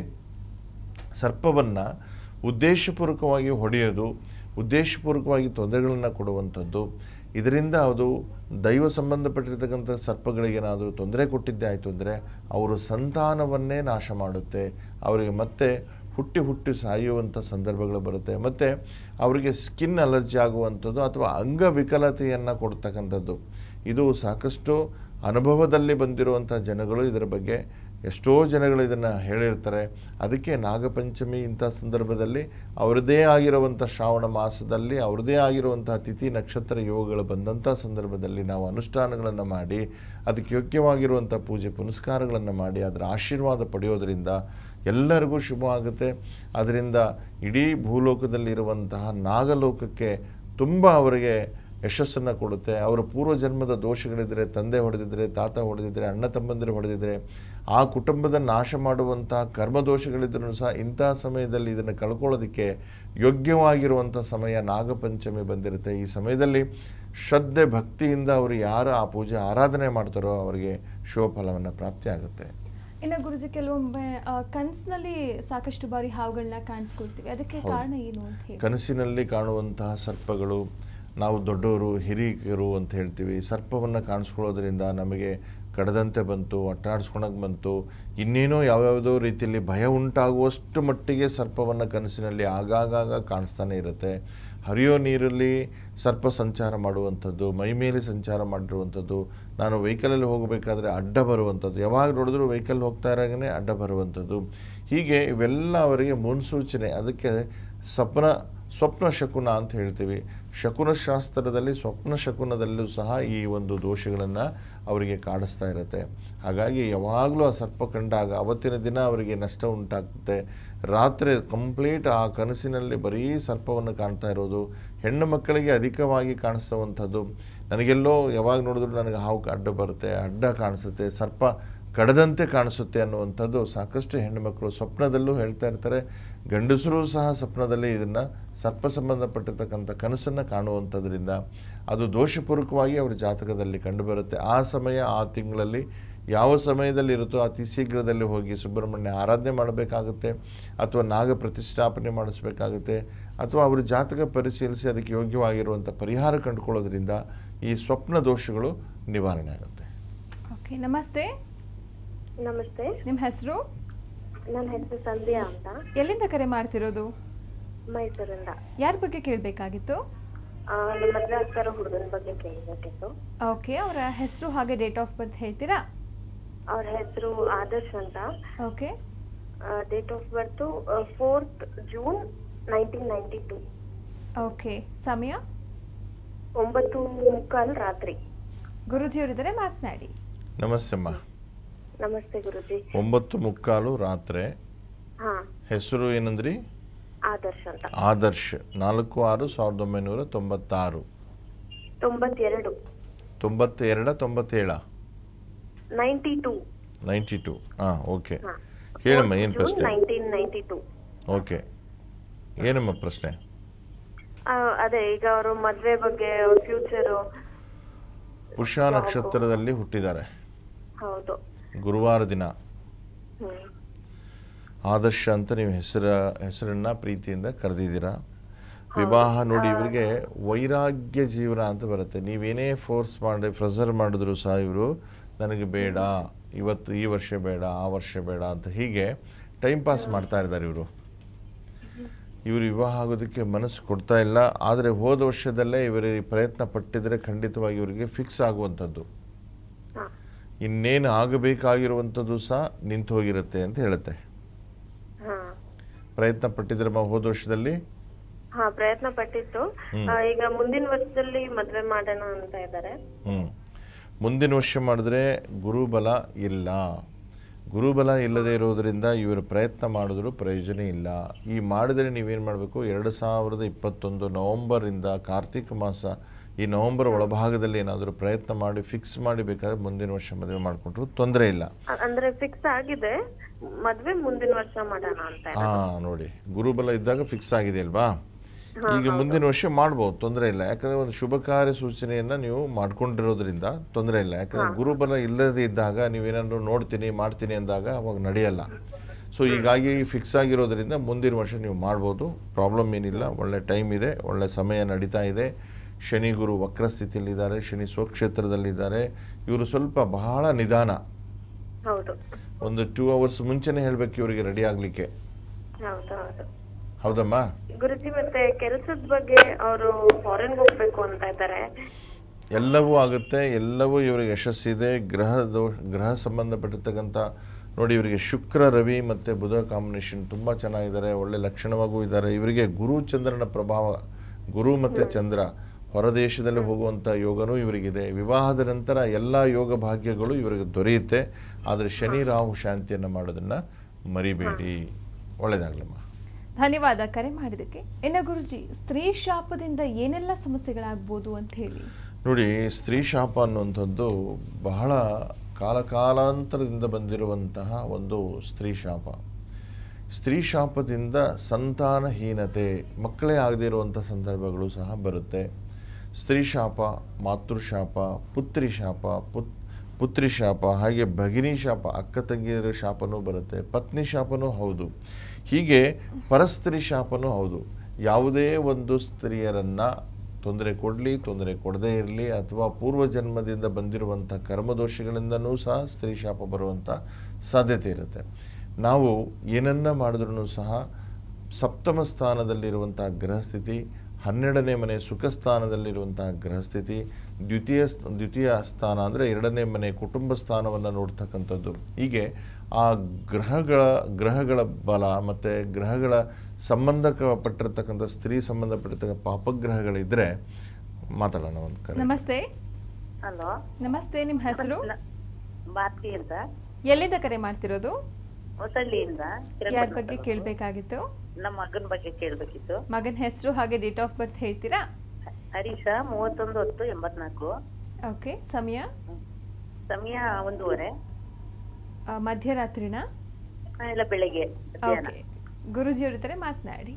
ಸರ್ಪವನ್ನು ಉದ್ದೇಶಪೂರ್ವಕವಾಗಿ ಹೊಡೆಯೋದು ಉದ್ದೇಶಪೂರ್ವಕವಾಗಿ ತೊಂದರೆಗಳನ್ನು ಕೊಡುವಂಥದ್ದು ಇದರಿಂದ ಅದು ದೈವ ಸಂಬಂಧಪಟ್ಟಿರ್ತಕ್ಕಂಥ ಸರ್ಪಗಳಿಗೇನಾದರೂ ತೊಂದರೆ ಕೊಟ್ಟಿದ್ದೇ ಆಯಿತು ಅಂದರೆ ಅವರು ಸಂತಾನವನ್ನೇ ನಾಶ ಮಾಡುತ್ತೆ ಅವರಿಗೆ ಮತ್ತೆ ಹುಟ್ಟಿ ಹುಟ್ಟಿ ಸಾಯುವಂಥ ಸಂದರ್ಭಗಳು ಬರುತ್ತೆ ಮತ್ತು ಅವರಿಗೆ ಸ್ಕಿನ್ ಅಲರ್ಜಿ ಆಗುವಂಥದ್ದು ಅಥವಾ ಅಂಗವಿಕಲತೆಯನ್ನು ಕೊಡ್ತಕ್ಕಂಥದ್ದು ಇದು ಸಾಕಷ್ಟು ಅನುಭವದಲ್ಲಿ ಬಂದಿರುವಂಥ ಜನಗಳು ಇದರ ಬಗ್ಗೆ ಎಷ್ಟೋ ಜನಗಳು ಇದನ್ನು ಹೇಳಿರ್ತಾರೆ ಅದಕ್ಕೆ ನಾಗಪಂಚಮಿ ಇಂಥ ಸಂದರ್ಭದಲ್ಲಿ ಅವರದೇ ಆಗಿರುವಂಥ ಶ್ರಾವಣ ಮಾಸದಲ್ಲಿ ಅವ್ರದ್ದೇ ಆಗಿರುವಂಥ ತಿಥಿ ನಕ್ಷತ್ರ ಯೋಗಗಳು ಬಂದಂಥ ಸಂದರ್ಭದಲ್ಲಿ ನಾವು ಅನುಷ್ಠಾನಗಳನ್ನು ಮಾಡಿ ಅದಕ್ಕೆ ಯೋಗ್ಯವಾಗಿರುವಂಥ ಪೂಜೆ ಪುನಸ್ಕಾರಗಳನ್ನು ಮಾಡಿ ಅದರ ಆಶೀರ್ವಾದ ಪಡೆಯೋದರಿಂದ ಎಲ್ಲರಿಗೂ ಶುಭ ಆಗುತ್ತೆ ಅದರಿಂದ ಇಡೀ ಭೂಲೋಕದಲ್ಲಿರುವಂತಹ ನಾಗಲೋಕಕ್ಕೆ ತುಂಬ ಅವರಿಗೆ ಯಶಸ್ಸನ್ನು ಕೊಡುತ್ತೆ ಅವರ ಪೂರ್ವಜನ್ಮದ ದೋಷಗಳಿದ್ದರೆ ತಂದೆ ಹೊಡೆದಿದ್ದರೆ ತಾತ ಹೊಡೆದಿದ್ದರೆ ಅಣ್ಣ ತಮ್ಮಂದಿರು ಹೊಡೆದಿದ್ದರೆ ಆ ಕುಟುಂಬದ ನಾಶ ಮಾಡುವಂಥ ಕರ್ಮದೋಷಗಳಿದ್ರೂ ಸಹ ಇಂಥ ಸಮಯದಲ್ಲಿ ಇದನ್ನು ಕಳ್ಕೊಳ್ಳೋದಕ್ಕೆ ಯೋಗ್ಯವಾಗಿರುವಂಥ ಸಮಯ ನಾಗಪಂಚಮಿ ಬಂದಿರುತ್ತೆ ಈ ಸಮಯದಲ್ಲಿ ಶ್ರದ್ಧೆ ಭಕ್ತಿಯಿಂದ ಅವರು ಯಾರು ಆ ಪೂಜೆ ಆರಾಧನೆ ಮಾಡ್ತಾರೋ ಅವರಿಗೆ ಶುಭ ಫಲವನ್ನು ಪ್ರಾಪ್ತಿಯಾಗುತ್ತೆ ಇನ್ನು ಗುರುಜಿ ಕೆಲವೊಮ್ಮೆ ಆ, ಕನ್ಸ್ನಲ್ಲಿ ಸಾಕಷ್ಟು ಬಾರಿ ಹಾವುಗಳನ್ನ ಕಾಣಿಸ್ಕೊಳ್ತೀವಿ ಅದಕ್ಕೆ ಕಾರಣ ಏನು ಅಂತ ಹೇಳಿ ಕನಸಿನಲ್ಲಿ ಕಾಣುವಂತಹ ಸರ್ಪಗಳು ನಾವು ದೊಡ್ಡವರು ಹಿರಿಯರು ಅಂತ ಹೇಳ್ತೀವಿ ಸರ್ಪವನ್ನು ಕಾಣಿಸ್ಕೊಳ್ಳೋದ್ರಿಂದ ನಮಗೆ ಕಡದಂತೆ ಬಂತು ಅಟ್ಟಾಡಿಸ್ಕೊಳಕ್ಕೆ ಬಂತು ಇನ್ನೇನೋ ಯಾವ್ಯಾವುದೋ ರೀತಿಯಲ್ಲಿ ಭಯ ಉಂಟಾಗುವಷ್ಟು ಮಟ್ಟಿಗೆ ಸರ್ಪವನ್ನು ಕನಸಿನಲ್ಲಿ ಆಗಾಗ ಕಾಣಿಸ್ತಾನೆ ಇರುತ್ತೆ ಹರಿಯೋ ನೀರಲ್ಲಿ ಸರ್ಪ ಸಂಚಾರ ಮಾಡುವಂಥದ್ದು ಮೈ ಮೇಲೆ ಸಂಚಾರ ಮಾಡಿರುವಂಥದ್ದು ನಾನು ವೆಹಿಕಲಲ್ಲಿ ಹೋಗಬೇಕಾದ್ರೆ ಅಡ್ಡ ಬರುವಂಥದ್ದು ಯಾವಾಗ ನೋಡಿದ್ರೂ ವೆಹಿಕಲ್ ಹೋಗ್ತಾ ಇರೋಂಗೆ ಅಡ್ಡ ಬರುವಂಥದ್ದು ಹೀಗೆ ಇವೆಲ್ಲ ಅವರಿಗೆ ಮುನ್ಸೂಚನೆ ಅದಕ್ಕೆ ಸ್ವಪ್ನ ಸ್ವಪ್ನ ಶಕುನ ಅಂತ ಹೇಳ್ತೀವಿ ಶಕುನ ಶಾಸ್ತ್ರದಲ್ಲಿ ಸ್ವಪ್ನ ಶಕುನದಲ್ಲೂ ಸಹ ಈ ಒಂದು ದೋಷಗಳನ್ನು ಅವರಿಗೆ ಕಾಡಿಸ್ತಾ ಇರುತ್ತೆ ಹಾಗಾಗಿ ಯಾವಾಗಲೂ ಆ ಸರ್ಪ ಕಂಡಾಗ ಅವತ್ತಿನ ದಿನ ಅವರಿಗೆ ನಷ್ಟ ಉಂಟಾಗುತ್ತೆ ರಾತ್ರಿ ಕಂಪ್ಲೀಟ್ ಆ ಕನಸಿನಲ್ಲಿ ಬರೀ ಸರ್ಪವನ್ನು ಕಾಣ್ತಾ ಇರೋದು ಹೆಣ್ಣು ಮಕ್ಕಳಿಗೆ ಅಧಿಕವಾಗಿ ಕಾಣಿಸುವಂಥದ್ದು ನನಗೆಲ್ಲೋ ಯಾವಾಗ ನೋಡಿದ್ರು ನನಗೆ ಹಾವು ಅಡ್ಡ ಬರುತ್ತೆ ಅಡ್ಡ ಕಾಣಿಸುತ್ತೆ ಸರ್ಪ ಕಡದಂತೆ ಕಾಣಿಸುತ್ತೆ ಅನ್ನುವಂಥದ್ದು ಸಾಕಷ್ಟು ಹೆಣ್ಣುಮಕ್ಕಳು ಸ್ವಪ್ನದಲ್ಲೂ ಹೇಳ್ತಾ ಇರ್ತಾರೆ ಗಂಡಸರು ಸಹ ಸ್ವಪ್ನದಲ್ಲಿ ಇದನ್ನು ಸರ್ಪ ಸಂಬಂಧಪಟ್ಟಿರ್ತಕ್ಕಂಥ ಕನಸನ್ನು ಕಾಣುವಂಥದ್ರಿಂದ ಅದು ದೋಷಪೂರ್ವಕವಾಗಿ ಅವರ ಜಾತಕದಲ್ಲಿ ಕಂಡುಬರುತ್ತೆ ಆ ಸಮಯ ಆ ತಿಂಗಳಲ್ಲಿ ಯಾವ ಸಮಯದಲ್ಲಿ ಇರುತ್ತೋ ಅತಿ ಶೀಘ್ರದಲ್ಲಿ ಹೋಗಿ ಸುಬ್ರಹ್ಮಣ್ಯ ಆರಾಧನೆ ಮಾಡಬೇಕಾಗುತ್ತೆ ಅಥವಾ ನಾಗ ಪ್ರತಿಷ್ಠಾಪನೆ ಮಾಡಿಸ್ಬೇಕಾಗುತ್ತೆ ಅಥವಾ ಅವ್ರ ಜಾತಕ ಪರಿಶೀಲಿಸಿ ಅದಕ್ಕೆ ಯೋಗ್ಯವಾಗಿರುವಂಥ ಪರಿಹಾರ ಕಂಡುಕೊಳ್ಳೋದ್ರಿಂದ ಈ ಸ್ವಪ್ನ ದೋಷಗಳು ನಿವಾರಣೆ ಆಗುತ್ತೆ ಓಕೆ ನಮಸ್ತೆ ನಮಸ್ತೆ ನಿಮ್ಮ ಹೆಸರು ನನ್ನ ಹೆಸರು ಸಂಧ್ಯಾ ಅಂತ ಎಲ್ಲಿಂದ ಕರೆ ಮಾಡ್ತಿರೋದು ಮೈಸೂರಿಂದ ಯಾರ ಬಗ್ಗೆ ಕೇಳಬೇಕಾಗಿತ್ತು ಆ, ನಮ್ಮ ಮದ್ವೆ ಆಗ್ತಾರೋ ಹುಡುಗನ ಬಗ್ಗೆ ಕೇಳಬೇಕಿತ್ತು ಓಕೆ ಅವರ ಹೆಸರು ಹಾಗೆ ಡೇಟ್ ಆಫ್ ಬರ್ತ್ ಹೇಳ್ತೀರಾ ಅವ್ರ ಹೆಸರು ಆದರ್ಶ್ ಅಂತ okay date of birth fourth June nineteen ninety two okay ಸಮಯ ಒಂಬತ್ತು ಮುಕ್ಕಾಲು ರಾತ್ರಿ ಗುರುಜಿ ಅವರಿದ್ದಾರೆ ಮಾತನಾಡಿ ನಮಸ್ತೆ ಅಮ್ಮ ನಮಸ್ತೆ ಗುರುಜಿ ಒಂಬತ್ತು ಮುಕ್ಕಾಲು ರಾತ್ರಿ ಹಾ ಹೆಸರು ಏನಂದ್ರಿ ಆದರ್ಶ್ ಅಂತ ಆದರ್ಶ್ ನಾಲ್ಕು ಆರು ಸಾವಿರದ ಒಂಬೈನೂರ ತೊಂಬತ್ತಾರು ತೊಂಬತ್ತೆರಡು ತೊಂಬತ್ತೆರಡ ತೊಂಬತ್ತೇಳ ನೈಂಟಿ ಟೂ ನೈಂಟಿ ಟು ಹಾಂ ಓಕೆ ಹಾ ಹೇಳಮ್ಮ ಏನು ಪ್ರಶ್ನೆ ನೈನ್ಟೀನ್ ನೈನ್ಟಿ ಟೂ ಓಕೆ ಏನಮ್ಮ ಪ್ರಶ್ನೆ ಅದೇ ಈಗ ಅವರು ಮದ್ವೆ ಬಗ್ಗೆ ಅವ್ರ ಫ್ಯೂಚರು ಪುಷ್ಯ ನಕ್ಷತ್ರದಲ್ಲಿ ಹುಟ್ಟಿದ್ದಾರೆ ಹೌದು ಗುರುವಾರ ದಿನ ಹ್ಮ್ ಆದರ್ಶ ಅಂತ ನೀವು ಹೆಸರ ಹೆಸರನ್ನ ಪ್ರೀತಿಯಿಂದ ಕರೆದಿದ್ದೀರಾ ವಿವಾಹ ನೋಡಿ ಇವರಿಗೆ ವೈರಾಗ್ಯ ಜೀವನ ಅಂತ ಬರುತ್ತೆ ನೀವೇನೇ ಫೋರ್ಸ್ ಮಾಡಿ ಪ್ರೆಸರ್ ಮಾಡಿದ್ರು ಸಹ ಇವರು ನನಗೆ ಬೇಡ ಇವತ್ತು ಈ ವರ್ಷ ಬೇಡ ಆ ವರ್ಷ ಬೇಡ ಅಂತ ಹೀಗೆ ಟೈಮ್ ಪಾಸ್ ಮಾಡ್ತಾ ಇದ್ದಾರೆ ಇವರು ಇವರು ವಿವಾಹ ಆಗೋದಕ್ಕೆ ಮನಸ್ಸು ಕೊಡ್ತಾ ಇಲ್ಲ ಆದರೆ ಹೋದ ವರ್ಷದಲ್ಲೇ ಇವರು ಈ ಪ್ರಯತ್ನ ಪಟ್ಟಿದ್ರೆ ಖಂಡಿತವಾಗಿ ಇವರಿಗೆ ಫಿಕ್ಸ್ ಆಗುವಂಥದ್ದು ಹಾ ಇನ್ನೇನು ಆಗಬೇಕಾಗಿರುವಂಥದ್ದು ಸಹ ನಿಂತು ಹೋಗಿರುತ್ತೆ ಅಂತ ಹೇಳುತ್ತೆ ಹಾ ಪ್ರಯತ್ನ ಪಟ್ಟಿದ್ರಮ್ಮ ಹೋದ ವರ್ಷದಲ್ಲಿ ಹಾ ಪ್ರಯತ್ನ ಪಟ್ಟಿತ್ತು ಆ, ಈಗ ಮುಂದಿನ ವರ್ಷದಲ್ಲಿ ಮದ್ವೆ ಮಾಡೋಣ ಅಂತ ಇದ್ದಾರೆ ಹ್ಞೂ ಮುಂದಿನ ವರ್ಷ ಮಾಡಿದ್ರೆ ಗುರುಬಲ ಇಲ್ಲ ಗುರುಬಲ ಇಲ್ಲದೆ ಇರೋದರಿಂದ ಇವರು ಪ್ರಯತ್ನ ಮಾಡಿದ್ರೂ ಪ್ರಯೋಜನ ಇಲ್ಲ ಈ ಮಾಡಿದರೆ ನೀವೇನು ಮಾಡಬೇಕು ಎರಡು ಸಾವಿರದ ಇಪ್ಪತ್ತೊಂದು ನವಂಬರಿಂದ ಕಾರ್ತಿಕ ಮಾಸ ಈ ನವಂಬರ್ ಒಳಭಾಗದಲ್ಲಿ ಏನಾದರೂ ಪ್ರಯತ್ನ ಮಾಡಿ ಫಿಕ್ಸ್ ಮಾಡಿ ಬೇಕಾದ್ರೆ ಮುಂದಿನ ವರ್ಷ ಮದುವೆ ಮಾಡಿಕೊಂಡ್ರು ತೊಂದರೆ ಇಲ್ಲ ಅ- ಅಂದ್ರೆ ಫಿಕ್ಸ್ ಆಗಿದೆ ಮದ್ವೆ ಮುಂದಿನ ವರ್ಷ ಮಾಡೋಣ ಅಂತ ಇದೆ. ಹಾಂ ನೋಡಿ ಗುರುಬಲ ಇದ್ದಾಗ ಫಿಕ್ಸ್ ಆಗಿದೆ ಅಲ್ವಾ ಈಗ ಮುಂದಿನ ವರ್ಷ ಮಾಡ್ಬೋದು ತೊಂದರೆ ಇಲ್ಲ ಯಾಕಂದ್ರೆ ಒಂದು ಶುಭ ಕಾರ್ಯ ಸೂಚನೆಯನ್ನ ನೀವು ಮಾಡ್ಕೊಂಡಿರೋದ್ರಿಂದ ತೊಂದರೆ ಇಲ್ಲ ಯಾಕಂದ್ರೆ ಗುರುಬಲ ಇಲ್ಲದೆ ಇದ್ದಾಗ ನೀವೇನಾದ್ರು ನೋಡ್ತೀನಿ ಮಾಡ್ತೀನಿ ಅಂದಾಗ ಅವಾಗ ನಡೆಯಲ್ಲ ಸೊ ಹೀಗಾಗಿ ಫಿಕ್ಸ್ ಆಗಿರೋದ್ರಿಂದ ಮುಂದಿನ ವರ್ಷ ನೀವು ಮಾಡ್ಬೋದು ಪ್ರಾಬ್ಲಮ್ ಏನಿಲ್ಲ ಒಳ್ಳೆ ಟೈಮ್ ಇದೆ ಒಳ್ಳೆ ಸಮಯ ನಡೀತಾ ಇದೆ ಶನಿ ಗುರು ವಕ್ರಸ್ಥಿತಿಯಲ್ಲಿದ್ದಾರೆ ಶನಿ ಸ್ವಕ್ಷೇತ್ರದಲ್ಲಿದ್ದಾರೆ ಇವರು ಸ್ವಲ್ಪ ಬಹಳ ನಿಧಾನ ಹೌದು ಒಂದು ಟೂ ಅವರ್ಸ್ ಮುಂಚೆನೇ ಹೇಳ್ಬೇಕು ಇವರಿಗೆ ರೆಡಿ ಆಗಲಿಕ್ಕೆ ಹೌದು ಹೌದು ಹೌದಮ್ಮ ಗುರುಜಿ ಮತ್ತೆ ಕೆಲ್ಸದ ಬಗ್ಗೆ ಅವರು ಫಾರಿನ್ ಹೋಗ್ಬೇಕು ಅಂತ ಇದ್ದಾರೆ ಎಲ್ಲವೂ ಆಗುತ್ತೆ ಎಲ್ಲವೂ ಇವರಿಗೆ ಯಶಸ್ಸಿದೆ ಗ್ರಹ ದೋ ಗ್ರಹ ಸಂಬಂಧಪಟ್ಟಿರ್ತಕ್ಕಂಥ ನೋಡಿ ಇವರಿಗೆ ಶುಕ್ರ ರವಿ ಮತ್ತು ಬುಧ ಕಾಂಬಿನೇಷನ್ ತುಂಬ ಚೆನ್ನಾಗಿದ್ದಾರೆ ಒಳ್ಳೆ ಲಕ್ಷಣವಾಗೂ ಇದ್ದಾರೆ ಇವರಿಗೆ ಗುರು ಚಂದ್ರನ ಪ್ರಭಾವ ಗುರು ಮತ್ತು ಚಂದ್ರ ಹೊರದೇಶದಲ್ಲಿ ಹೋಗುವಂಥ ಯೋಗನೂ ಇವರಿಗಿದೆ ವಿವಾಹದ ನಂತರ ಎಲ್ಲ ಯೋಗ ಭಾಗ್ಯಗಳು ಇವರಿಗೆ ದೊರೆಯುತ್ತೆ ಆದರೆ ಶನಿ ರಾಹು ಶಾಂತಿಯನ್ನು ಮಾಡೋದನ್ನು ಮರಿಬೇಡಿ ಒಳ್ಳೆಯದಾಗಲಮ್ಮ ಧನ್ಯವಾದ ಕರೆ ಮಾಡಿದ್ದಕ್ಕೆ ಇನ್ನು ಗುರುಜಿ ಸ್ತ್ರೀ ಶಾಪದಿಂದ ಏನೆಲ್ಲ ಸಮಸ್ಯೆಗಳಾಗ್ಬೋದು ಅಂತ ಹೇಳಿ ನೋಡಿ ಸ್ತ್ರೀ ಶಾಪ ಅನ್ನುವಂಥದ್ದು ಬಹಳ ಕಾಲಕಾಲಾಂತರದಿಂದ ಬಂದಿರುವಂತಹ ಒಂದು ಸ್ತ್ರೀ ಶಾಪ ಸ್ತ್ರೀ ಶಾಪದಿಂದ ಸಂತಾನಹೀನತೆ ಮಕ್ಕಳೇ ಆಗದೇ ಇರುವಂಥ ಸಂದರ್ಭಗಳು ಸಹ ಬರುತ್ತೆ ಸ್ತ್ರೀ ಶಾಪ ಮಾತೃಶಾಪ ಪುತ್ರಿ ಶಾಪ ಪುತ್ ಪುತ್ರಿ ಶಾಪ ಹಾಗೆ ಭಗಿನಿ ಶಾಪ ಅಕ್ಕ ತಂಗಿಯರ ಶಾಪನೂ ಬರುತ್ತೆ ಪತ್ನಿ ಶಾಪನೂ ಹೌದು ಹೀಗೆ ಪರಸ್ತ್ರೀ ಶಾಪನೂ ಹೌದು ಯಾವುದೇ ಒಂದು ಸ್ತ್ರೀಯರನ್ನು ತೊಂದರೆ ಕೊಡಲಿ ತೊಂದರೆ ಕೊಡದೇ ಇರಲಿ ಅಥವಾ ಪೂರ್ವ ಜನ್ಮದಿಂದ ಬಂದಿರುವಂಥ ಕರ್ಮದೋಷಗಳಿಂದನೂ ಸಹ ಸ್ತ್ರೀ ಶಾಪ ಬರುವಂಥ ಸಾಧ್ಯತೆ ಇರುತ್ತೆ ನಾವು ಏನನ್ನ ಮಾಡಿದ್ರೂ ಸಹ ಸಪ್ತಮ ಸ್ಥಾನದಲ್ಲಿರುವಂಥ ಗ್ರಹಸ್ಥಿತಿ ಹನ್ನೆರಡನೇ ಮನೆ ಸುಖ ಸ್ಥಾನದಲ್ಲಿರುವಂತಹ ಗ್ರಹಸ್ಥಿತಿ ದ್ವಿತೀಯ ಸ್- ದ್ವಿತೀಯ ಸ್ಥಾನ ಅಂದರೆ ಎರಡನೇ ಮನೆ ಕುಟುಂಬ ಸ್ಥಾನವನ್ನು ನೋಡ್ತಕ್ಕಂಥದ್ದು ಹೀಗೆ ಆ ಗ್ರಹಗಳ ಗ್ರಹಗಳ ಬಲ ಮತ್ತು ಗ್ರಹಗಳ ಸಂಬಂಧಪಟ್ಟಿರ್ತಕ್ಕಂಥ ಸ್ತ್ರೀ ಸಂಬಂಧಪಟ್ಟಿರ್ತಕ್ಕಂಥ ಪಾಪಗ್ರಹಗಳಿದ್ದರೆ ಮಾತಾಡೋಣ ಒಂದು ಕರೆ ನಮಸ್ತೆ ಹಲೋ ನಮಸ್ತೆ ನಿಮ್ಮ ಹೆಸರು ಭಾರತಿ ಅಂತ ಎಲ್ಲಿಂದ ಕರೆ ಮಾಡ್ತಿರೋದು ಹೊಸಳ್ಳಿಯಿಂದ ಯಾರ ಬಗ್ಗೆ ಕೇಳಬೇಕಾಗಿತ್ತು ನಮ್ಮ ಮಗನ ಬಗ್ಗೆ ಕೇಳ್ಬೇಕಿತ್ತು ಮಗನ ಹೆಸರು ಹಾಗೆ ಡೇಟ್ ಆಫ್ ಬರ್ತ್ ಹೇಳ್ತೀರಾ ಹರೀಶ ಮೂವತ್ತೊಂದು ಹೊತ್ತು ಎಂಬತ್ನಾಲ್ಕು ಓಕೆ ಸಮಯ ಸಮಯ ಒಂದೂವರೆ ಆ, ಮಧ್ಯರಾತ್ರಿನ ಆ, ಇಲ್ಲ ಬೆಳಿಗ್ಗೆ ಮಧ್ಯಾಹ್ನ ಓಕೆ ಗುರುಜಿ ಅವ್ರ ಮಾತನಾಡಿ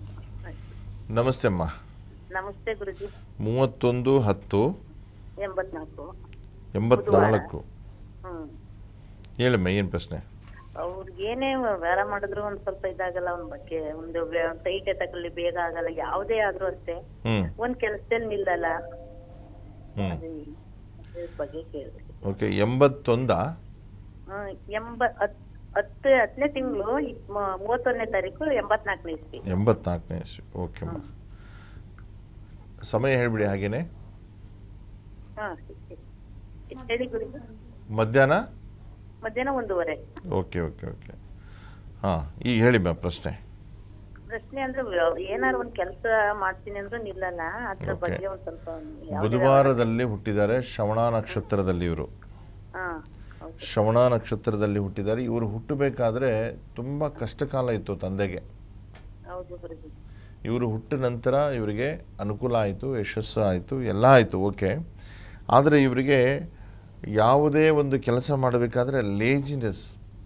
ನಮಸ್ತೆ ಅಮ್ಮ ನಮಸ್ತೆ ಗುರುಜಿ ಮೂವತ್ತೊಂದು ಹತ್ತು ಎಂಬತ್ನಾಲ್ಕು ಎಂಬತ್ನಾಲ್ಕು ಹ್ಮ್ ಹೇಳಮ್ಮ ಏನು ಪ್ರಶ್ನೆ ಅವ್ರಿಗೆ ಏನೇ ವ್ಯಾರ ಮಾಡಿದ್ರು ಒಂದ್ ಸ್ವಲ್ಪ ಇದಾಗಲ್ಲ ಅವ್ನ ಬಗ್ಗೆ ಒಂದು ಟೈಟ್ ತಗೊಳ್ಳಿ ಬೇಗ ಆಗಲ್ಲ ಯಾವುದೇ ಆದ್ರೂ ಅಷ್ಟೇ ಹ್ಞೂ ಒಂದ್ ಕೆಲ್ಸದಲ್ಲಿ ನಿಲ್ಲಲ್ಲ ಹ್ಞೂ ಅದೇ ಅದ್ರ ಬಗ್ಗೆ ಕೇಳಿದೆ ಓಕೆ ಎಂಬತ್ತೊಂದಾ ಎಂಬ ಹತ್- ಹತ್ತು ಹತ್ತನೇ ತಿಂಗಳು ಮೂವತ್ತೊಂದನೇ ತಾರೀಕು ಎಂಬತ್ನಾಲ್ಕನೇ ಇಸ್ವಿ ಎಂಬತ್ನಾಲ್ಕನೇ ಇಸ್ವಿ ಓಕೆಮ್ಮ ಸಮಯ ಹೇಳಿಬಿಡಿ ಹಾಗೇನೆ ಹಾ ಹೇಳಿ ಗುರುಜಿ ಮಧ್ಯಾಹ್ನ ಮಧ್ಯಾಹ್ನ ಒಂದೂವರೆ ಓಕೆ ಓಕೆ ಓಕೆ ಹಾಂ ಈಗ ಹೇಳಿಮ್ಮ ಪ್ರಶ್ನೆ ಪ್ರಶ್ನೆ ಅಂದ್ರೆ ವ್ಯ- ಏನಾರು ಒಂದ್ ಕೆಲಸ ಮಾಡ್ತೀನಿ ಅಂದ್ರೂ ನಿಲ್ಲಲ್ಲ ಅದ್ರ Okay. ಬಗ್ಗೆ ಒಂದ್ ಸ್ವಲ್ಪ ಯಾವ್ದೇ- ಬುಧವಾರದಲ್ಲಿ ಹುಟ್ಟಿದ್ದಾರೆ ಶ್ರವಣ ನಕ್ಷತ್ರದಲ್ಲಿ ಇವರು ಹಾ ಹೌದು. ಶ್ರವಣ ನಕ್ಷತ್ರದಲ್ಲಿ ಹುಟ್ಟಿದ್ದಾರೆ ಇವರು ಹುಟ್ಟಬೇಕಾದ್ರೆ ತುಂಬ ಕಷ್ಟಕಾಲ ಇತ್ತು ತಂದೆಗೆ ಹೌದು ಗುರುಜಿ ಇವರು ಹುಟ್ಟಿದ ನಂತರ ಇವರಿಗೆ ಅನುಕೂಲ ಆಯಿತು ಯಶಸ್ಸು ಆಯಿತು ಎಲ್ಲ ಆಯಿತು ಓಕೆ ಆದರೆ ಇವರಿಗೆ ಯಾವುದೇ ಒಂದು ಕೆಲಸ ಮಾಡಬೇಕಾದ್ರೆ ಲೇಜಿನೆಸ್